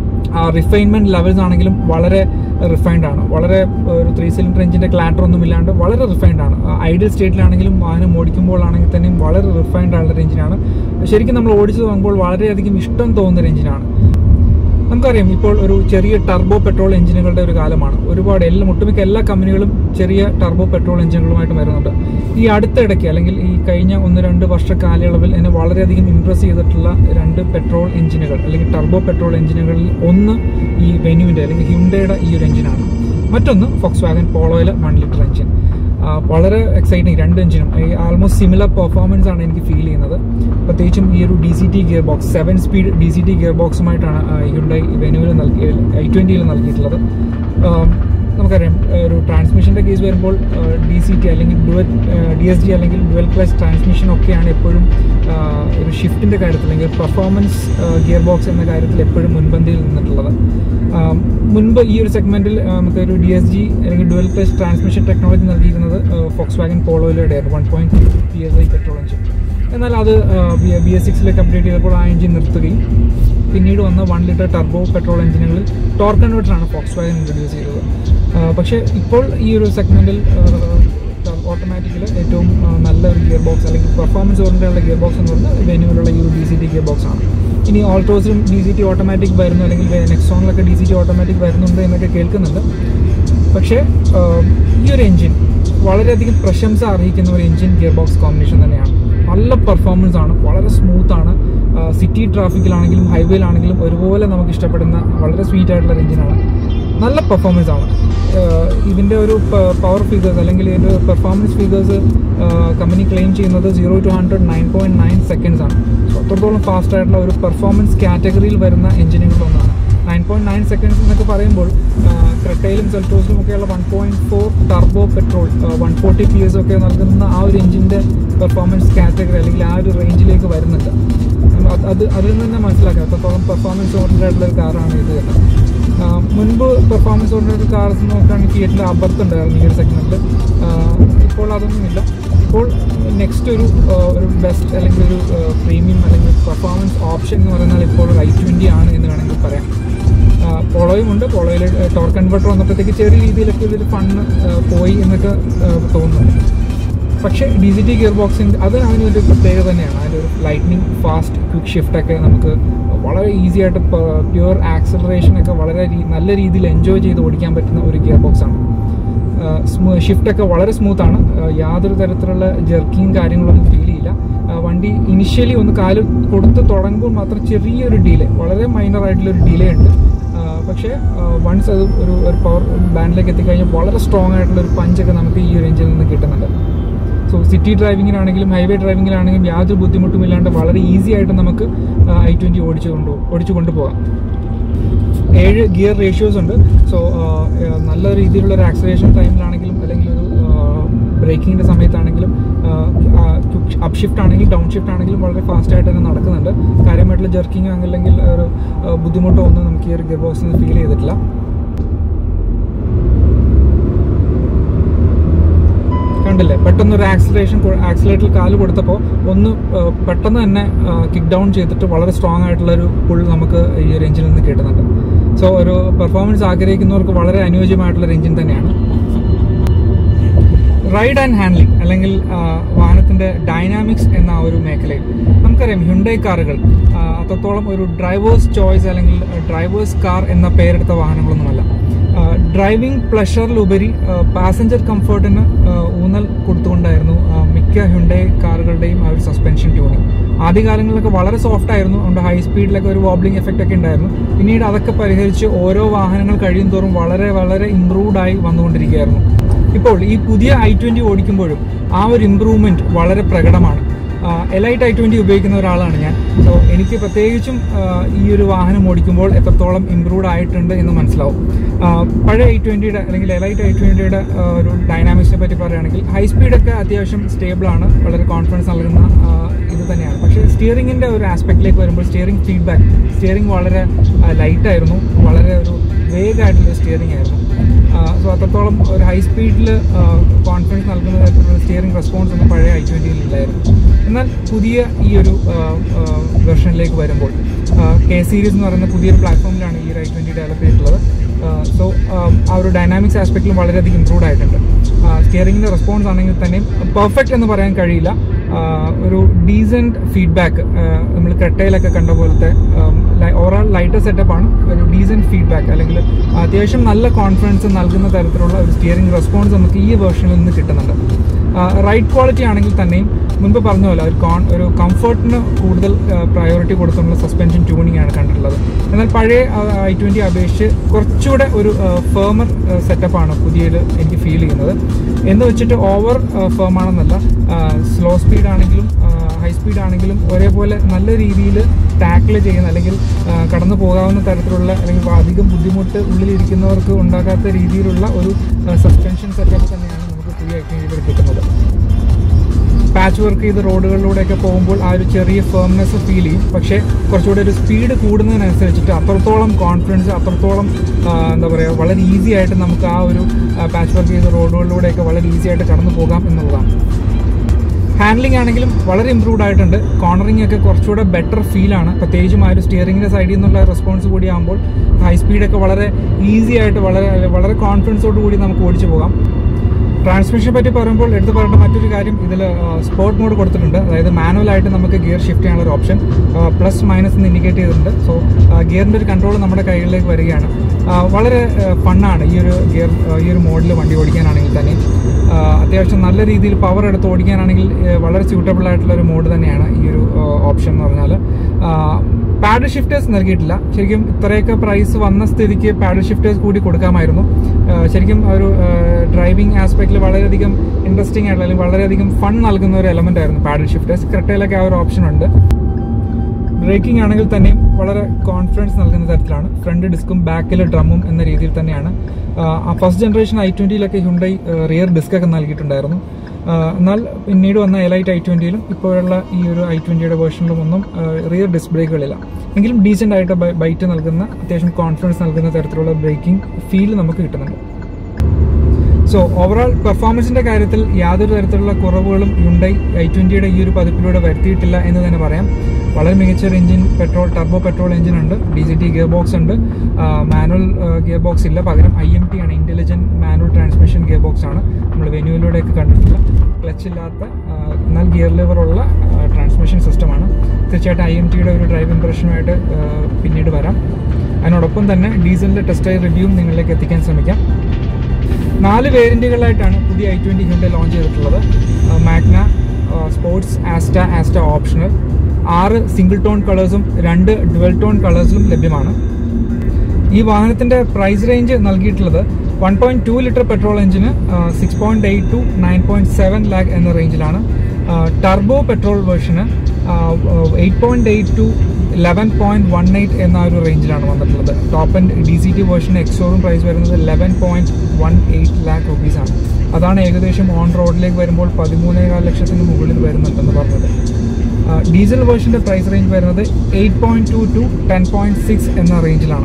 B: ആ റിഫൈൻമെന്റ് ലെവൽസ് ആണെങ്കിലും വളരെ റിഫൈൻഡ് ആണ് വളരെ ഒരു ത്രീ സിലിണ്ടർ എഞ്ചിന്റെ ക്ലാറ്റർ ഒന്നും ഇല്ലാണ്ട് വളരെ റിഫൈൻഡ് ആണ് ഐഡിയൽ സ്റ്റേറ്റിലാണെങ്കിലും വാഹനം ഓടിക്കുമ്പോഴാണെങ്കിൽ തന്നെയും വളരെ റിഫൈൻഡ് ആയിട്ടുള്ള ഒരു എഞ്ചിനാണ് ശരിക്കും നമ്മൾ ഓടിച്ചു പോകുമ്പോൾ വളരെയധികം ഇഷ്ടം തോന്നുന്ന ഒരു എഞ്ചിനാണ് നമുക്കറിയാം ഇപ്പോൾ ഒരു ചെറിയ ടർബോ പെട്രോൾ എഞ്ചിനുകളുടെ ഒരു കാലമാണ് ഒരുപാട് എല്ലാ ഒട്ടുമിക്ക എല്ലാ കമ്പനികളും ചെറിയ ടർബോ പെട്രോൾ എഞ്ചിനുകളുമായിട്ട് വരുന്നുണ്ട് ഈ അടുത്തിടയ്ക്ക് അല്ലെങ്കിൽ ഈ കഴിഞ്ഞ ഒന്ന് രണ്ട് വർഷ കാലയളവിൽ എന്നെ വളരെയധികം ഇംപ്രസ് ചെയ്തിട്ടുള്ള രണ്ട് പെട്രോൾ എഞ്ചിനുകൾ അല്ലെങ്കിൽ ടർബോ പെട്രോൾ എഞ്ചിനുകളിൽ ഒന്ന് ഈ വെന്യൂവിൻ്റെ അല്ലെങ്കിൽ ഹിൻഡയുടെ ഈ ഒരു എഞ്ചിനാണ് മറ്റൊന്ന് ഫോക്സ് വാഗൻ പോളോയിലെ വൺ ലിറ്റർ എഞ്ചിൻ ആ, വളരെ എക്സൈറ്റിംഗ് രണ്ട് എഞ്ചിനും ആൾമോസ്റ്റ് സിമിലർ പെർഫോമൻസ് ആണ് എനിക്ക് ഫീൽ ചെയ്യുന്നത് പ്രത്യേകിച്ചും ഈ ഒരു D C T gear gearbox seven speed D C T gear ബോക്സുമായിട്ടാണ് ഹ്യുണ്ടൈ വെനുവിൽ നൽകി ഐ ട്വൻറ്റിയിൽ നൽകിയിട്ടുള്ളത് ആം, നമുക്കറിയാം ആ, ഒരു ട്രാൻസ്മിഷൻ്റെ കേസ് വരുമ്പോൾ ഡി സി ടി അല്ലെങ്കിൽ ഡുവൽ ഡി എസ് ജി അല്ലെങ്കിൽ ഡുവൽ ക്ലച്ച് ട്രാൻസ്മിഷൻ ഒക്കെയാണ് എപ്പോഴും ആ, ഒരു ഷിഫ്റ്റിൻ്റെ കാര്യത്തിൽ അല്ലെങ്കിൽ പെർഫോമൻസ് ഗിയർ ബോക്സ് എന്ന കാര്യത്തിൽ എപ്പോഴും മുൻപന്തിയിൽ നിന്നിട്ടുള്ളത് ആം, മുൻപ് ഈ ഒരു സെഗ്മെന്റിൽ നമുക്ക് ഒരു ഡി എസ് ജി അല്ലെങ്കിൽ ഡുവൽ ക്ലച്ച് ട്രാൻസ്മിഷൻ ടെക്നോളജി നൽകിയിരുന്നത് ഫോക്സ് വാഗൻ പോളോയിലൂടെ one point two P S I petrol engine എന്നാൽ അത് ബി എസ് സിക്സിലേക്ക് അപ്ഡേറ്റ് ചെയ്തപ്പോൾ ആ എഞ്ചിൻ നിർത്തുകയും പിന്നീട് വന്ന വൺ ലിറ്റർ ടർബോ പെട്രോൾ എഞ്ചിനുകളിൽ ടോർക്ക് കൺവെർട്ടറാണ് ഫോക്സ് വാഗൻ ഇൻട്രൊഡ്യൂസ് ചെയ്തത് ആ, പക്ഷേ ഇപ്പോൾ ഈ ഒരു സെഗ്മെന്റിൽ ഓട്ടോമാറ്റിക്കിൽ ഏറ്റവും ആ, നല്ല ഒരു ഗിയർ ബോക്സ് അല്ലെങ്കിൽ പെർഫോമൻസ് ഓറിയൻറ്റുള്ള ഗിയർ ബോക്സ് എന്ന് പറഞ്ഞാൽ വെന്യൂവിലുള്ള ഈ ഒരു D C T gear box ആണ് ഇനി ഓൾട്ടോസിലും ഡി സി ടി ഓട്ടോമാറ്റിക് വരുന്നു അല്ലെങ്കിൽ നെക്സോണിലൊക്കെ ഡി സി ടി ഓട്ടോമാറ്റിക് വരുന്നുണ്ട് എന്നൊക്കെ കേൾക്കുന്നുണ്ട് പക്ഷേ ആ, ഈ ഒരു എഞ്ചിൻ വളരെയധികം പ്രശംസ അർഹിക്കുന്ന ഒരു എഞ്ചിൻ ഗിയർ ബോക്സ് കോമ്പിനേഷൻ തന്നെയാണ് നല്ല പെർഫോമൻസ് ആണ് വളരെ സ്മൂത്ത് ആണ് സിറ്റി ട്രാഫിക്കിലാണെങ്കിലും ഹൈവേയിലാണെങ്കിലും ഒരുപോലെ നമുക്ക് ഇഷ്ടപ്പെടുന്ന വളരെ സ്വീറ്റ് ആയിട്ടുള്ള ഒരു എഞ്ചിനാണ് നല്ല പെർഫോമൻസ് ആണ് ആഹ് ഇതിൻ്റെ ഒരു പവർ ഫിഗേഴ്സ് അല്ലെങ്കിൽ ഇതിൻ്റെ പെർഫോമൻസ് ഫിഗേഴ്സ് കമ്പനി ക്ലെയിം ചെയ്യുന്നത് zero to hundred nine point nine seconds ആണ് So അത്രത്തോളം ഫാസ്റ്റ് ആയിട്ടുള്ള ഒരു പെർഫോമൻസ് കാറ്റഗറിയിൽ വരുന്ന എഞ്ചിനുകളൊന്നാണ് നയൻ പോയിന്റ് നയൻ സെക്കൻഡ്സ് എന്നൊക്കെ പറയുമ്പോൾ ക്രെട്ടയിലും സെൽറ്റോസിലും ഒക്കെയുള്ള one point four turbo petrol one forty P S ഒക്കെ നൽകുന്ന ആ ഒരു എഞ്ചിൻ്റെ പെർഫോമൻസ് കാറ്റഗറി അല്ലെങ്കിൽ ആ ഒരു റേഞ്ചിലേക്ക് വരുന്നുണ്ട് അത് അത് അതിൽ നിന്ന് തന്നെ മനസ്സിലാക്കാം എത്രത്തോളം പെർഫോമൻസ് ഓറിയൻറ്റഡ് ആയിട്ടുള്ള ഒരു കാറാണ് ഇത് എന്ന് ആ, മുൻപ് പെർഫോമൻസ് ഓറിയൻറ്റഡ് കാർസ് നോക്കുകയാണെങ്കിൽ ഫിയറ്റിൽ അബർത്ത് ഉണ്ടായിരുന്നു ഈ ഒരു സെഗ്മെൻറ്റിൽ ഇപ്പോൾ അതൊന്നുമില്ല ഇപ്പോൾ നെക്സ്റ്റ് ഒരു ആ, ഒരു ബെസ്റ്റ് അല്ലെങ്കിൽ ഒരു പ്രീമിയം അല്ലെങ്കിൽ പെർഫോമൻസ് ഓപ്ഷൻ എന്ന് പറയുന്നത് ഇപ്പോൾ ഒരു ഐ ട്വൻറ്റി ആണ് എന്ന് വേണമെങ്കിൽ പറയാം ആ, പോളോയും ഉണ്ട് പോളോയിൽ ടോർക്ക് കൺവെർട്ടർ വന്നപ്പോഴത്തേക്ക് ചെറിയ രീതിയിലൊക്കെ ഇതിൽ ഫണ്ട് പോയി എന്നൊക്കെ ആ, തോന്നുന്നുണ്ട് പക്ഷേ ഡി സി ടി ഗിയർ ബോക്സിൻ്റെ അത് അതിനൊരു പ്രത്യേകത തന്നെയാണ് അതിൻ്റെ ഒരു ലൈറ്റ്നിങ് ഫാസ്റ്റ് ക്വിക്ക് ഷിഫ്റ്റ് ഒക്കെ നമുക്ക് വളരെ ഈസി ആയിട്ട് പ്യുവർ ആക്സലറേഷൻ ഒക്കെ വളരെ രീ- നല്ല രീതിയിൽ എൻജോയ് ചെയ്ത് ഓടിക്കാൻ പറ്റുന്ന ഒരു ഗിയർ ബോക്സ് ആണ് ഷിഫ്റ്റ് ഒക്കെ വളരെ സ്മൂത്ത് ആണ് ആ, യാതൊരു തരത്തിലുള്ള ജെർക്കിങ് കാര്യങ്ങളൊന്നും ഫീൽ ചെയ്യില്ല ആ, വണ്ടി ഇനിഷ്യലി ഒന്ന് കാല് കൊടുത്ത് തുടങ്ങുമ്പോൾ മാത്രം ചെറിയൊരു ഡിലേ വളരെ മൈനർ ആയിട്ടുള്ള ഒരു ഡിലേ ഉണ്ട് ആ, പക്ഷേ വൺസ് അത് ഒരു ഒരു പവർ ബാൻഡിലേക്ക് എത്തിക്കഴിഞ്ഞാൽ വളരെ സ്ട്രോങ് ആയിട്ടുള്ള ഒരു പഞ്ചൊക്കെ നമുക്ക് ഈ ഒരു എഞ്ചിൽ നിന്ന് കിട്ടുന്നുണ്ട് സോ സിറ്റി ഡ്രൈവിങ്ങിനാണെങ്കിലും ഹൈവേ ഡ്രൈവിങ്ങിലാണെങ്കിലും യാതൊരു ബുദ്ധിമുട്ടും ഇല്ലാണ്ട് വളരെ ഈസി ആയിട്ട് നമുക്ക് ഐ ട്വൻറ്റി ഓടിച്ചു കൊണ്ടു ഓടിച്ചു കൊണ്ടുപോകാം ഏഴ് ഗിയർ റേഷ്യോസ് ഉണ്ട് സോ നല്ല രീതിയിലുള്ള ഒരു ആക്സലേഷൻ ടൈമിലാണെങ്കിലും അല്ലെങ്കിൽ ഒരു ബ്രേക്കിങ്ങിൻ്റെ സമയത്താണെങ്കിലും അപ്പ് ഷിഫ്റ്റ് ആണെങ്കിലും ഡൗൺ ഷിഫ്റ്റ് ആണെങ്കിലും വളരെ ഫാസ്റ്റ് ആയിട്ട് തന്നെ നടക്കുന്നുണ്ട് കാര്യമായിട്ടുള്ള ജെർക്കിങ് അല്ലെങ്കിൽ ഒരു ആ, ബുദ്ധിമുട്ടോ ഒന്നും നമുക്ക് ഈ ഒരു ഗിയർ ബോക്സിൽ നിന്ന് ഫീൽ ചെയ്തിട്ടില്ല കണ്ടില്ലേ പെട്ടെന്ന് ഒരു ആക്സിലേഷൻ ആക്സിലേറ്ററിൽ കാല് കൊടുത്തപ്പോൾ ഒന്ന് ആ, പെട്ടെന്ന് തന്നെ കിക്ക് ഡൗൺ ചെയ്തിട്ട് വളരെ സ്ട്രോങ് ആയിട്ടുള്ള ഒരു പുൾ നമുക്ക് ഈ ഒരു എഞ്ചിനിൽ നിന്ന് കിട്ടുന്നുണ്ട് സോ ഒരു പെർഫോമൻസ് ആഗ്രഹിക്കുന്നവർക്ക് വളരെ അനുയോജ്യമായിട്ടുള്ള ഒരു എഞ്ചിൻ തന്നെയാണ് റൈഡ് ആൻഡ് ഹാൻഡ്ലിംഗ് അല്ലെങ്കിൽ ആ, വാഹനത്തിന്റെ ഡൈനാമിക്സ് എന്ന ആ ഒരു മേഖലയിൽ നമുക്കറിയാം ഹ്യുണ്ടൈ കാറുകൾ ആ, അത്രത്തോളം ഒരു ഡ്രൈവേഴ്സ് ചോയ്സ് അല്ലെങ്കിൽ ഡ്രൈവേഴ്സ് കാർ എന്ന പേരെടുത്ത വാഹനങ്ങളൊന്നുമല്ല ഡ്രൈവിംഗ് പ്ലഷറിലുപരി പാസഞ്ചർ കംഫർട്ടിന് ഊന്നൽ കൊടുത്തുകൊണ്ടായിരുന്നു ആ, മിക്ക ഹ്യുണ്ടേ കാറുകളുടെയും ആ ഒരു സസ്പെൻഷൻ ട്യൂണിങ് ആദ്യകാലങ്ങളിലൊക്കെ വളരെ സോഫ്റ്റ് ആയിരുന്നു അതുകൊണ്ട് ഹൈ സ്പീഡിലൊക്കെ ഒരു വോബ്ലിംഗ് എഫക്റ്റ് ഒക്കെ ഉണ്ടായിരുന്നു പിന്നീട് അതൊക്കെ പരിഹരിച്ച് ഓരോ വാഹനങ്ങൾ കഴിയും തോറും വളരെ വളരെ ഇംപ്രൂവ്ഡ് ആയി വന്നുകൊണ്ടിരിക്കുകയായിരുന്നു ഇപ്പോൾ ഈ പുതിയ ഐ ട്വന്റി ഓടിക്കുമ്പോഴും ആ ഒരു ഇമ്പ്രൂവ്മെന്റ് വളരെ പ്രകടമാണ് എലൈറ്റ് ഐ ട്വന്റി ഉപയോഗിക്കുന്ന ഒരാളാണ് ഞാൻ സോ എനിക്ക് പ്രത്യേകിച്ചും ആ, ഈ ഒരു വാഹനം ഓടിക്കുമ്പോൾ എത്രത്തോളം ഇമ്പ്രൂവ്ഡ് ആയിട്ടുണ്ട് എന്ന് മനസ്സിലാവും ആ, പഴയ ഐ ട്വന്റിയുടെ അല്ലെങ്കിൽ എലൈറ്റ് ഐ ട്വന്റിയുടെ ഒരു ഡൈനാമിക്സിനെ പറ്റി പറയുകയാണെങ്കിൽ ഹൈ സ്പീഡൊക്കെ അത്യാവശ്യം സ്റ്റേബിൾ ആണ് വളരെ കോൺഫിഡൻസ് നൽകുന്ന ആ, ഇത് തന്നെയാണ് പക്ഷേ സ്റ്റിയറിംഗിന്റെ ഒരു ആസ്പെക്റ്റിലേക്ക് വരുമ്പോൾ സ്റ്റിയറിംഗ് ഫീഡ്ബാക്ക് സ്റ്റിയറിംഗ് വളരെ ലൈറ്റ് ആയിരുന്നു വളരെ ഒരു വേഗമായിട്ടുള്ള സ്റ്റിയറിംഗ് ആയിരുന്നു സോ അത്രത്തോളം ഒരു ഹൈ സ്പീഡിൽ കോൺഫിഡൻസ് നൽകുന്ന തരത്തിലുള്ള സ്റ്റിയറിംഗ് റെസ്പോൺസ് ഒന്നും പഴയ ഐ ട്വൻറ്റിയിൽ ഇല്ലായിരുന്നു എന്നാൽ പുതിയ ഈ ഒരു വെർഷനിലേക്ക് വരുമ്പോൾ കെ സീരീസ് എന്ന് പറയുന്ന പുതിയൊരു പ്ലാറ്റ്ഫോമിലാണ് ഈ ഒരു ഐ ട്വൻറ്റി ഡെവലപ്പ് ചെയ്തിട്ടുള്ളത് സോ ആ ഒരു ഡൈനാമിക്സ് ആസ്പെക്റ്റിലും വളരെയധികം ഇമ്പ്രൂവ്ഡ് ആയിട്ടുണ്ട് സ്റ്റിയറിംഗിൻ്റെ റെസ്പോൺസ് ആണെങ്കിൽ തന്നെയും പെർഫെക്റ്റ് എന്ന് പറയാൻ കഴിയില്ല ആ, ഒരു ഡീസൻറ്റ് ഫീഡ്ബാക്ക് നമ്മൾ ക്രെട്ടയിലൊക്കെ കണ്ട പോലത്തെ ഓവറോൾ ലൈറ്റർ സെറ്റപ്പാണ് ഒരു ഡീസൻറ്റ് ഫീഡ്ബാക്ക് അല്ലെങ്കിൽ അത്യാവശ്യം നല്ല കോൺഫിഡൻസ് നൽകുന്ന തരത്തിലുള്ള ഒരു സ്റ്റിയറിംഗ് റെസ്പോൺസ് നമുക്ക് ഈ വേർഷനിൽ നിന്ന് കിട്ടുന്നുണ്ട് റൈഡ് ക്വാളിറ്റി ആണെങ്കിൽ തന്നെയും മുൻപ് പറഞ്ഞ പോലെ ഒരു കോൺ ഒരു കംഫർട്ടിന് കൂടുതൽ പ്രയോറിറ്റി കൊടുത്തുള്ള സസ്പെൻഷൻ ട്യൂണിംഗ് ആണ് കണ്ടിട്ടുള്ളത് എന്നാൽ പഴയ ഐ ട്വൻറ്റി അപേക്ഷിച്ച് കുറച്ചുകൂടെ ഒരു ഫേമർ സെറ്റപ്പാണ് പുതിയതിൽ എനിക്ക് ഫീൽ ചെയ്യുന്നത് എന്ന് വെച്ചിട്ട് ഓവർ ഫേം ആണെന്നല്ല സ്ലോ സ്പീഡ് ആണെങ്കിലും ഹൈ സ്പീഡ് ആണെങ്കിലും ഒരേപോലെ നല്ല രീതിയിൽ ടാക്കിൾ ചെയ്യുന്ന അല്ലെങ്കിൽ ആ, കടന്നു പോകാവുന്ന തരത്തിലുള്ള അല്ലെങ്കിൽ അധികം ബുദ്ധിമുട്ട് ഉള്ളിലിരിക്കുന്നവർക്ക് ഉണ്ടാക്കാത്ത രീതിയിലുള്ള ഒരു സസ്പെൻഷൻ സെറ്റപ്പ് തന്നെയാണ് നമുക്ക് പുതിയ ഐറ്റം കിട്ടുന്നത് പാച്ച് വർക്ക് ചെയ്ത് റോഡുകളിലൂടെയൊക്കെ പോകുമ്പോൾ ആ ഒരു ചെറിയ ഫേംനെസ് ഫീൽ ചെയ്യും പക്ഷേ കുറച്ചുകൂടി ഒരു സ്പീഡ് കൂടുന്നതിനനുസരിച്ചിട്ട് അത്രത്തോളം കോൺഫിഡൻസ് അത്രത്തോളം ആ, എന്താ പറയുക വളരെ ഈസി ആയിട്ട് നമുക്ക് ആ ഒരു പാച്ച് വർക്ക് ചെയ്ത റോഡുകളിലൂടെയൊക്കെ വളരെ ഈസി ആയിട്ട് കടന്നു പോകാം എന്നുള്ളതാണ് ഹാൻഡ്ലിംഗ് ആണെങ്കിലും വളരെ ഇമ്പ്രൂവ്ഡ് ആയിട്ടുണ്ട് കോർണറിംഗ് ഒക്കെ കുറച്ചുകൂടെ ബെറ്റർ ഫീലാണ് പ്രത്യേകിച്ചും ആ ഒരു സ്റ്റിയറിംഗിന്റെ സൈഡിൽ നിന്നുള്ള റെസ്പോൺസ് കൂടി ആകുമ്പോൾ ഹൈ സ്പീഡൊക്കെ വളരെ ഈസി ആയിട്ട് വളരെ വളരെ കോൺഫിഡൻസോട് കൂടി നമുക്ക് ഓടിച്ചു പോകാം ട്രാൻസ്മിഷനെ പറ്റി പറയുമ്പോൾ എടുത്തു പറയേണ്ട മറ്റൊരു കാര്യം ഇതിൽ സ്പോർട്ട് മോഡ് കൊടുത്തിട്ടുണ്ട് അതായത് മാനുവൽ ആയിട്ട് നമുക്ക് ഗിയർ ഷിഫ്റ്റ് ചെയ്യാനുള്ള ഒരു ഓപ്ഷൻ പ്ലസ് മൈനസ് എന്ന് ഇൻഡിക്കേറ്റ് ചെയ്തിട്ടുണ്ട് സോ ഗിയറിൻ്റെ ഒരു കൺട്രോൾ നമ്മുടെ കൈകളിലേക്ക് വരികയാണ് ആ, വളരെ ഫണ്ണാണ് ഈ ഒരു ഗിയർ ഈ ഒരു മോഡിൽ വണ്ടി ഓടിക്കാനാണെങ്കിൽ തന്നെ ആ, അത്യാവശ്യം നല്ല രീതിയിൽ പവർ എടുത്ത് ഓടിക്കാനാണെങ്കിൽ ഏ, വളരെ സ്യൂട്ടബിൾ ആയിട്ടുള്ള ഒരു മോഡ് തന്നെയാണ് ഈ ഒരു ഓപ്ഷൻ എന്ന് പറഞ്ഞാൽ പാഡ് ഷിഫ്റ്റേഴ്സ് നൽകിയിട്ടില്ല ശരിക്കും ഇത്രയൊക്കെ പ്രൈസ് വന്ന സ്ഥിതിക്ക് പാഡ് ഷിഫ്റ്റേഴ്സ് കൂടി കൊടുക്കാമായിരുന്നു ആ, ശരിക്കും ഒരു ഡ്രൈവിംഗ് ആസ്പെക്റ്റിൽ വളരെയധികം ഇൻട്രസ്റ്റിംഗ് ആയിട്ടുള്ള അല്ലെങ്കിൽ വളരെയധികം ഫൺ നൽകുന്ന ഒരു എലമെന്റ് ആയിരുന്നു പാഡ് ഷിഫ്റ്റേഴ്സ് ക്രെട്ടയിലൊക്കെ ആ ഒരു ഓപ്ഷൻ ഉണ്ട് ബ്രേക്കിംഗ് ആണെങ്കിൽ തന്നെയും വളരെ കോൺഫിഡൻസ് നൽകുന്ന തരത്തിലാണ് ഫ്രണ്ട് ഡിസ്കും ബാക്കിൽ ഡ്രമ്മും എന്ന രീതിയിൽ തന്നെയാണ് ആ ഫസ്റ്റ് ജനറേഷൻ ഐ ട്വൻറ്റിയിലൊക്കെ ഹുണ്ടൈ റിയർ ഡിസ്ക് ഒക്കെ നൽകിയിട്ടുണ്ടായിരുന്നു ആ, എന്നാൽ പിന്നീട് വന്ന എലൈറ്റ് ഐ ട്വൻറ്റിയിലും ഇപ്പോഴുള്ള ഈ ഒരു ഐ ട്വൻറ്റിയുടെ വേർഷനിലും ഒന്നും റിയർ ഡിസ്ക് ബ്രേക്കുകളില്ല എങ്കിലും ഡീസൻ്റ് ആയിട്ട് ബൈറ്റ് നൽകുന്ന അത്യാവശ്യം കോൺഫിഡൻസ് നൽകുന്ന തരത്തിലുള്ള ബ്രേക്കിംഗ് ഫീൽ നമുക്ക് കിട്ടുന്നുണ്ട് സോ ഓവറോൾ പെർഫോമൻസിന്റെ കാര്യത്തിൽ യാതൊരു തരത്തിലുള്ള കുറവുകളും യുണ്ടൈ ഐ ട്വന്റിയുടെ ഈ ഒരു പതിപ്പിലൂടെ വരുത്തിയിട്ടില്ല എന്ന് തന്നെ പറയാം വളരെ മികച്ച ഒരു engine petrol turbo petrol engine ഉണ്ട് D G T gear box ഉണ്ട് മാനുവൽ ഗിയർ ബോക്സ് ഇല്ല പകരം ഐ എം ടി ആണ് intelligent manual transmission gear box ആണ് നമ്മൾ വെന്യൂവിലൂടെയൊക്കെ കണ്ടിട്ടില്ല ക്ലച്ച് ഇല്ലാത്ത ആ, എന്നാൽ ഗിയർ ലിവറുള്ള ട്രാൻസ്മിഷൻ സിസ്റ്റമാണ് തീർച്ചയായിട്ടും ഐ എം ടിയുടെ ഒരു ഡ്രൈവ് ഇംപ്രഷനുമായിട്ട് പിന്നീട് വരാം അതിനോടൊപ്പം തന്നെ ഡീസലിന്റെ ടെസ്റ്റ് റിവ്യൂവും നിങ്ങളിലേക്ക് എത്തിക്കാൻ ശ്രമിക്കാം നാല് വേരിയന്റുകളായിട്ടാണ് പുതിയ ഐ ട്വന്റി ഹ്യുണ്ടൈ ലോഞ്ച് ചെയ്തിട്ടുള്ളത് Magna Sportz Asta Asta optional ആറ് സിംഗിൾ ടോൺ കളേഴ്സും രണ്ട് ഡുവൽ ടോൺ കളേഴ്സിലും ലഭ്യമാണ് ഈ വാഹനത്തിന്റെ പ്രൈസ് റേഞ്ച് നൽകിയിട്ടുള്ളത് one point two litre petrol എഞ്ചിന് six point eight to nine point seven lakh എന്ന റേഞ്ചിലാണ് ടർബോ പെട്രോൾ വേർഷന് eight point eight to eleven point one eight എന്ന ഒരു റേഞ്ചിലാണ് വന്നിട്ടുള്ളത് top end D C T വേർഷന് എക്സോറും പ്രൈസ് വരുന്നത് eleven point one eight lakh rupees ആണ് അതാണ് ഏകദേശം ഓൺ റോഡിലേക്ക് വരുമ്പോൾ പതിമൂന്നേകാൽ ലക്ഷത്തിന് മുകളിൽ വരുന്നുണ്ടെന്ന് പറഞ്ഞത് ഡീസൽ വേർഷന്റെ പ്രൈസ് റേഞ്ച് വരുന്നത് eight point two to ten point six എന്ന റേഞ്ചിലാണ്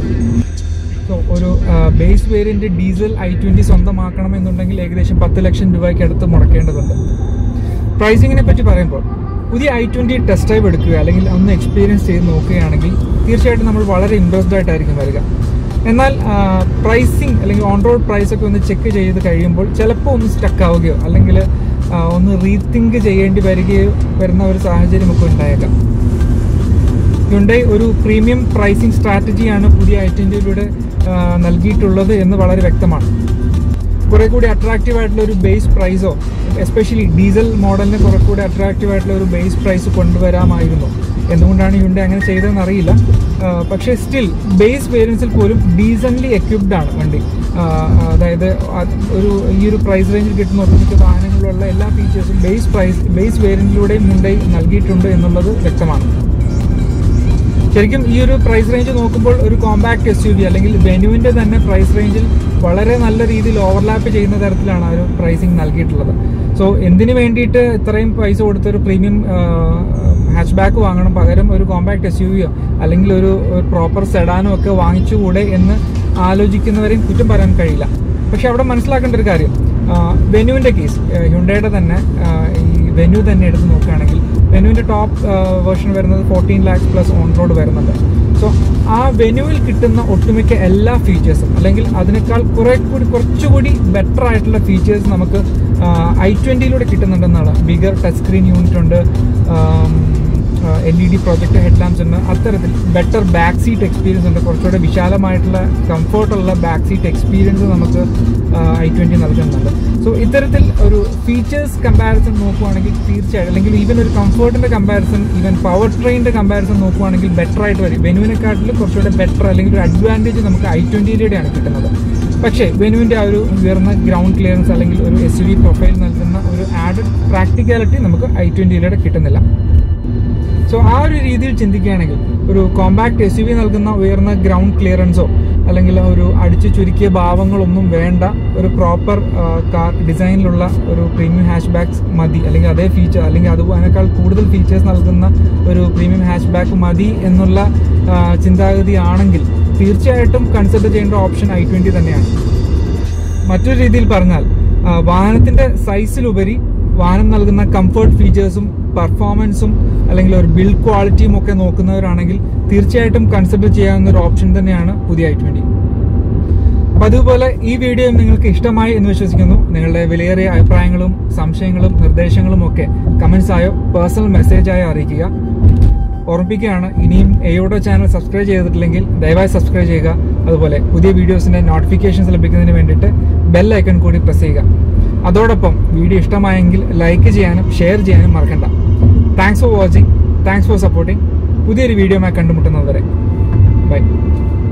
B: സോ ഒരു base variant diesel i twenty സ്വന്തമാക്കണമെന്നുണ്ടെങ്കിൽ ഏകദേശം പത്ത് ലക്ഷം രൂപയ്ക്ക് അടുത്ത് മുടക്കേണ്ടതുണ്ട് പ്രൈസിങ്ങിനെ പറ്റി പറയുമ്പോൾ പുതിയ ഐ ട്വന്റി ടെസ്റ്റ് ഡ്രൈവ് എടുക്കുക അല്ലെങ്കിൽ ഒന്ന് എക്സ്പീരിയൻസ് ചെയ്ത് നോക്കുകയാണെങ്കിൽ തീർച്ചയായിട്ടും നമ്മൾ വളരെ ഇംപ്രസ്ഡ് ആയിട്ടായിരിക്കും വരിക എന്നാൽ പ്രൈസിങ് അല്ലെങ്കിൽ ഓൺ റോഡ് പ്രൈസ് ഒക്കെ ഒന്ന് ചെക്ക് ചെയ്ത് കഴിയുമ്പോൾ ചിലപ്പോൾ ഒന്ന് സ്റ്റക്ക് ആവുകയോ അല്ലെങ്കിൽ ആ, ഒന്ന് റീതിങ്ക് ചെയ്യേണ്ടി വരികയോ വരുന്ന ഒരു സാഹചര്യം ഒക്കെ ഉണ്ടായേക്കാം
A: ഹ്യുണ്ടൈ ഒരു പ്രീമിയം പ്രൈസിംഗ് സ്ട്രാറ്റജിയാണ് പുതിയ ഐ ട്വൻറ്റിയിലൂടെ നൽകിയിട്ടുള്ളത് എന്ന് വളരെ വ്യക്തമാണ് കുറെ കൂടി അട്രാക്റ്റീവ് ആയിട്ടുള്ള ഒരു ബേസ് പ്രൈസോ എസ്പെഷ്യലി ഡീസൽ മോഡലിന് കുറെ കൂടി അട്രാക്റ്റീവ് ആയിട്ടുള്ള ഒരു ബേസ് പ്രൈസ് കൊണ്ടുവരാമായിരുന്നു എന്തുകൊണ്ടാണ് ഹ്യുണ്ടൈ അങ്ങനെ ചെയ്തതെന്ന് അറിയില്ല ആ, പക്ഷേ സ്റ്റിൽ ബേസ് വേരിയൻസിൽ പോലും ഡീസൻ്റ്ലി എക്യുപ്ഡ് ആണ് വണ്ടി ആ, അതായത് അത് ഒരു ഈ ഒരു പ്രൈസ് റേഞ്ചിൽ കിട്ടുന്ന ഒട്ടുമിക്ക വാഹനങ്ങളിലുള്ള എല്ലാ ഫീച്ചേഴ്സും ബേസ് പ്രൈസ് ബേസ് വേരിയൻറ്റിലൂടെയും ഹ്യുണ്ടൈ നൽകിയിട്ടുണ്ട് എന്നുള്ളത് വ്യക്തമാണ് ശരിക്കും ഈ ഒരു പ്രൈസ് റേഞ്ച് നോക്കുമ്പോൾ ഒരു കോമ്പാക്ട് എസ് യു വി അല്ലെങ്കിൽ വെനുവിൻ്റെ തന്നെ പ്രൈസ് റേഞ്ചിൽ വളരെ നല്ല രീതിയിൽ ഓവർലാപ്പ് ചെയ്യുന്ന തരത്തിലാണ് ആ ഒരു പ്രൈസിങ് നൽകിയിട്ടുള്ളത് സോ എന്തിനു വേണ്ടിയിട്ട് ഇത്രയും പൈസ കൊടുത്ത ഒരു പ്രീമിയം ഹാച്ച് ബാക്ക് വാങ്ങണം പകരം ഒരു കോമ്പാക്ട് എസ് യു വിയോ അല്ലെങ്കിൽ ഒരു പ്രോപ്പർ സെഡാനോ ഒക്കെ വാങ്ങിച്ചുകൂടെ എന്ന് ആലോചിക്കുന്നവരെയും കുറ്റം പറയാൻ കഴിയില്ല പക്ഷെ അവിടെ മനസ്സിലാക്കേണ്ട ഒരു കാര്യം വെനുവിൻ്റെ കേസ് ഹ്യുണ്ടയുടെ തന്നെ ആ, ഈ വെന്യൂ തന്നെ എടുത്ത് നോക്കുകയാണെങ്കിൽ വെനുവിൻ്റെ ടോപ്പ് വേർഷൻ വരുന്നത് fourteen lakhs plus on road വരുന്നുണ്ട് സോ ആ വെന്യൂവിൽ കിട്ടുന്ന ഒട്ടുമിക്ക എല്ലാ ഫീച്ചേഴ്സും അല്ലെങ്കിൽ അതിനേക്കാൾ കുറെ കൂടി കുറച്ചുകൂടി ബെറ്റർ ആയിട്ടുള്ള ഫീച്ചേഴ്സ് നമുക്ക് ഐ ട്വൻറ്റിയിലൂടെ കിട്ടുന്നുണ്ടെന്നാണ് ബിഗർ ടച്ച് സ്ക്രീൻ യൂണിറ്റ് ഉണ്ട് L E D project head lamps ഉണ്ട് അത്തരത്തിൽ ബെറ്റർ ബാക്ക് സീറ്റ് എക്സ്പീരിയൻസ് ഉണ്ട് കുറച്ചുകൂടെ വിശാലമായിട്ടുള്ള കംഫർട്ടുള്ള ബാക്ക് സീറ്റ് എക്സ്പീരിയൻസ് നമുക്ക് ഐ ട്വൻറ്റി നൽകുന്നുണ്ട് സോ ഇത്തരത്തിൽ ഒരു ഫീച്ചേഴ്സ് കമ്പാരിസൺ നോക്കുവാണെങ്കിൽ തീർച്ചയായിട്ടും അല്ലെങ്കിൽ ഈവൻ ഒരു കംഫർട്ടിൻ്റെ കമ്പാരിസൺ ഈവൻ പവർ ട്രെയിനിൻ്റെ കമ്പാരിസൺ നോക്കുവാണെങ്കിൽ ബെറ്റർ ആയിട്ട് വരും വെനുവിനെക്കാട്ടിലും കുറച്ചുകൂടെ ബെറ്റർ അല്ലെങ്കിൽ ഒരു അഡ്വാൻറ്റേജ് നമുക്ക് ഐ ട്വൻറ്റിയിലൂടെയാണ് കിട്ടുന്നത് പക്ഷേ വെനുവിൻ്റെ ആ ഒരു ഉയർന്ന ഗ്രൗണ്ട് ക്ലിയറൻസ് അല്ലെങ്കിൽ ഒരു എസ് യു വി പ്രൊഫൈൽ നൽകുന്ന ഒരു ആഡഡ് പ്രാക്ടിക്കാലിറ്റി നമുക്ക് ഐ ട്വൻറ്റിയിലൂടെ കിട്ടുന്നില്ല സോ ആ ഒരു രീതിയിൽ ചിന്തിക്കുകയാണെങ്കിൽ ഒരു കോമ്പാക്ട് എസ് യു വി നൽകുന്ന ഉയർന്ന ഗ്രൗണ്ട് ക്ലിയറൻസോ അല്ലെങ്കിൽ ഒരു അടിച്ചു ചുരുക്കിയ ഭാവങ്ങളൊന്നും വേണ്ട ഒരു പ്രോപ്പർ കാർ ഡിസൈനിലുള്ള ഒരു പ്രീമിയം ഹാഷ് ബാക്സ് മതി അല്ലെങ്കിൽ അതേ ഫീച്ചർ അല്ലെങ്കിൽ അത് അതിനേക്കാൾ കൂടുതൽ ഫീച്ചേഴ്സ് നൽകുന്ന ഒരു പ്രീമിയം ഹാഷ് ബാക്ക് മതി എന്നുള്ള ആ, ചിന്താഗതിയാണെങ്കിൽ തീർച്ചയായിട്ടും കൺസിഡർ ചെയ്യേണ്ട ഓപ്ഷൻ ഐ ട്വൻറ്റി തന്നെയാണ് മറ്റൊരു രീതിയിൽ പറഞ്ഞാൽ ആ, വാഹനത്തിന്റെ സൈസിലുപരി വാഹനം നൽകുന്ന കംഫർട്ട് ഫീച്ചേഴ്സും പെർഫോമൻസും അല്ലെങ്കിൽ ഒരു ബിൽഡ് ക്വാളിറ്റിയും ഒക്കെ നോക്കുന്നവരാണെങ്കിൽ തീർച്ചയായിട്ടും കൺസിഡർ ചെയ്യാവുന്ന ഒരു ഓപ്ഷൻ തന്നെയാണ് പുതിയ ഐ ട്വന്റി അപ്പൊ അതുപോലെ ഈ വീഡിയോ നിങ്ങൾക്ക് ഇഷ്ടമായി എന്ന് വിശ്വസിക്കുന്നു നിങ്ങളുടെ വിലയേറിയ അഭിപ്രായങ്ങളും സംശയങ്ങളും നിർദ്ദേശങ്ങളും ഒക്കെ കമന്റ്സ് ആയോ പേഴ്സണൽ മെസ്സേജായോ അറിയിക്കുക ഓർമ്മിപ്പിക്കുകയാണ് ഇനിയും എയോഡോ ചാനൽ സബ്സ്ക്രൈബ് ചെയ്തിട്ടില്ലെങ്കിൽ ദയവായി സബ്സ്ക്രൈബ് ചെയ്യുക അതുപോലെ പുതിയ വീഡിയോസിന്റെ നോട്ടിഫിക്കേഷൻസ് ലഭിക്കുന്നതിന് വേണ്ടിയിട്ട് ബെൽ ഐക്കൺ കൂടി പ്രസ് ചെയ്യുക അതോടൊപ്പം വീഡിയോ ഇഷ്ടമായെങ്കിൽ ലൈക്ക് ചെയ്യാനും ഷെയർ ചെയ്യാനും മറക്കണ്ട thanks for watching thanks for supporting പുതിയൊരു വീഡിയോമായി കണ്ടുമുട്ടുന്നതുവരെ ബൈ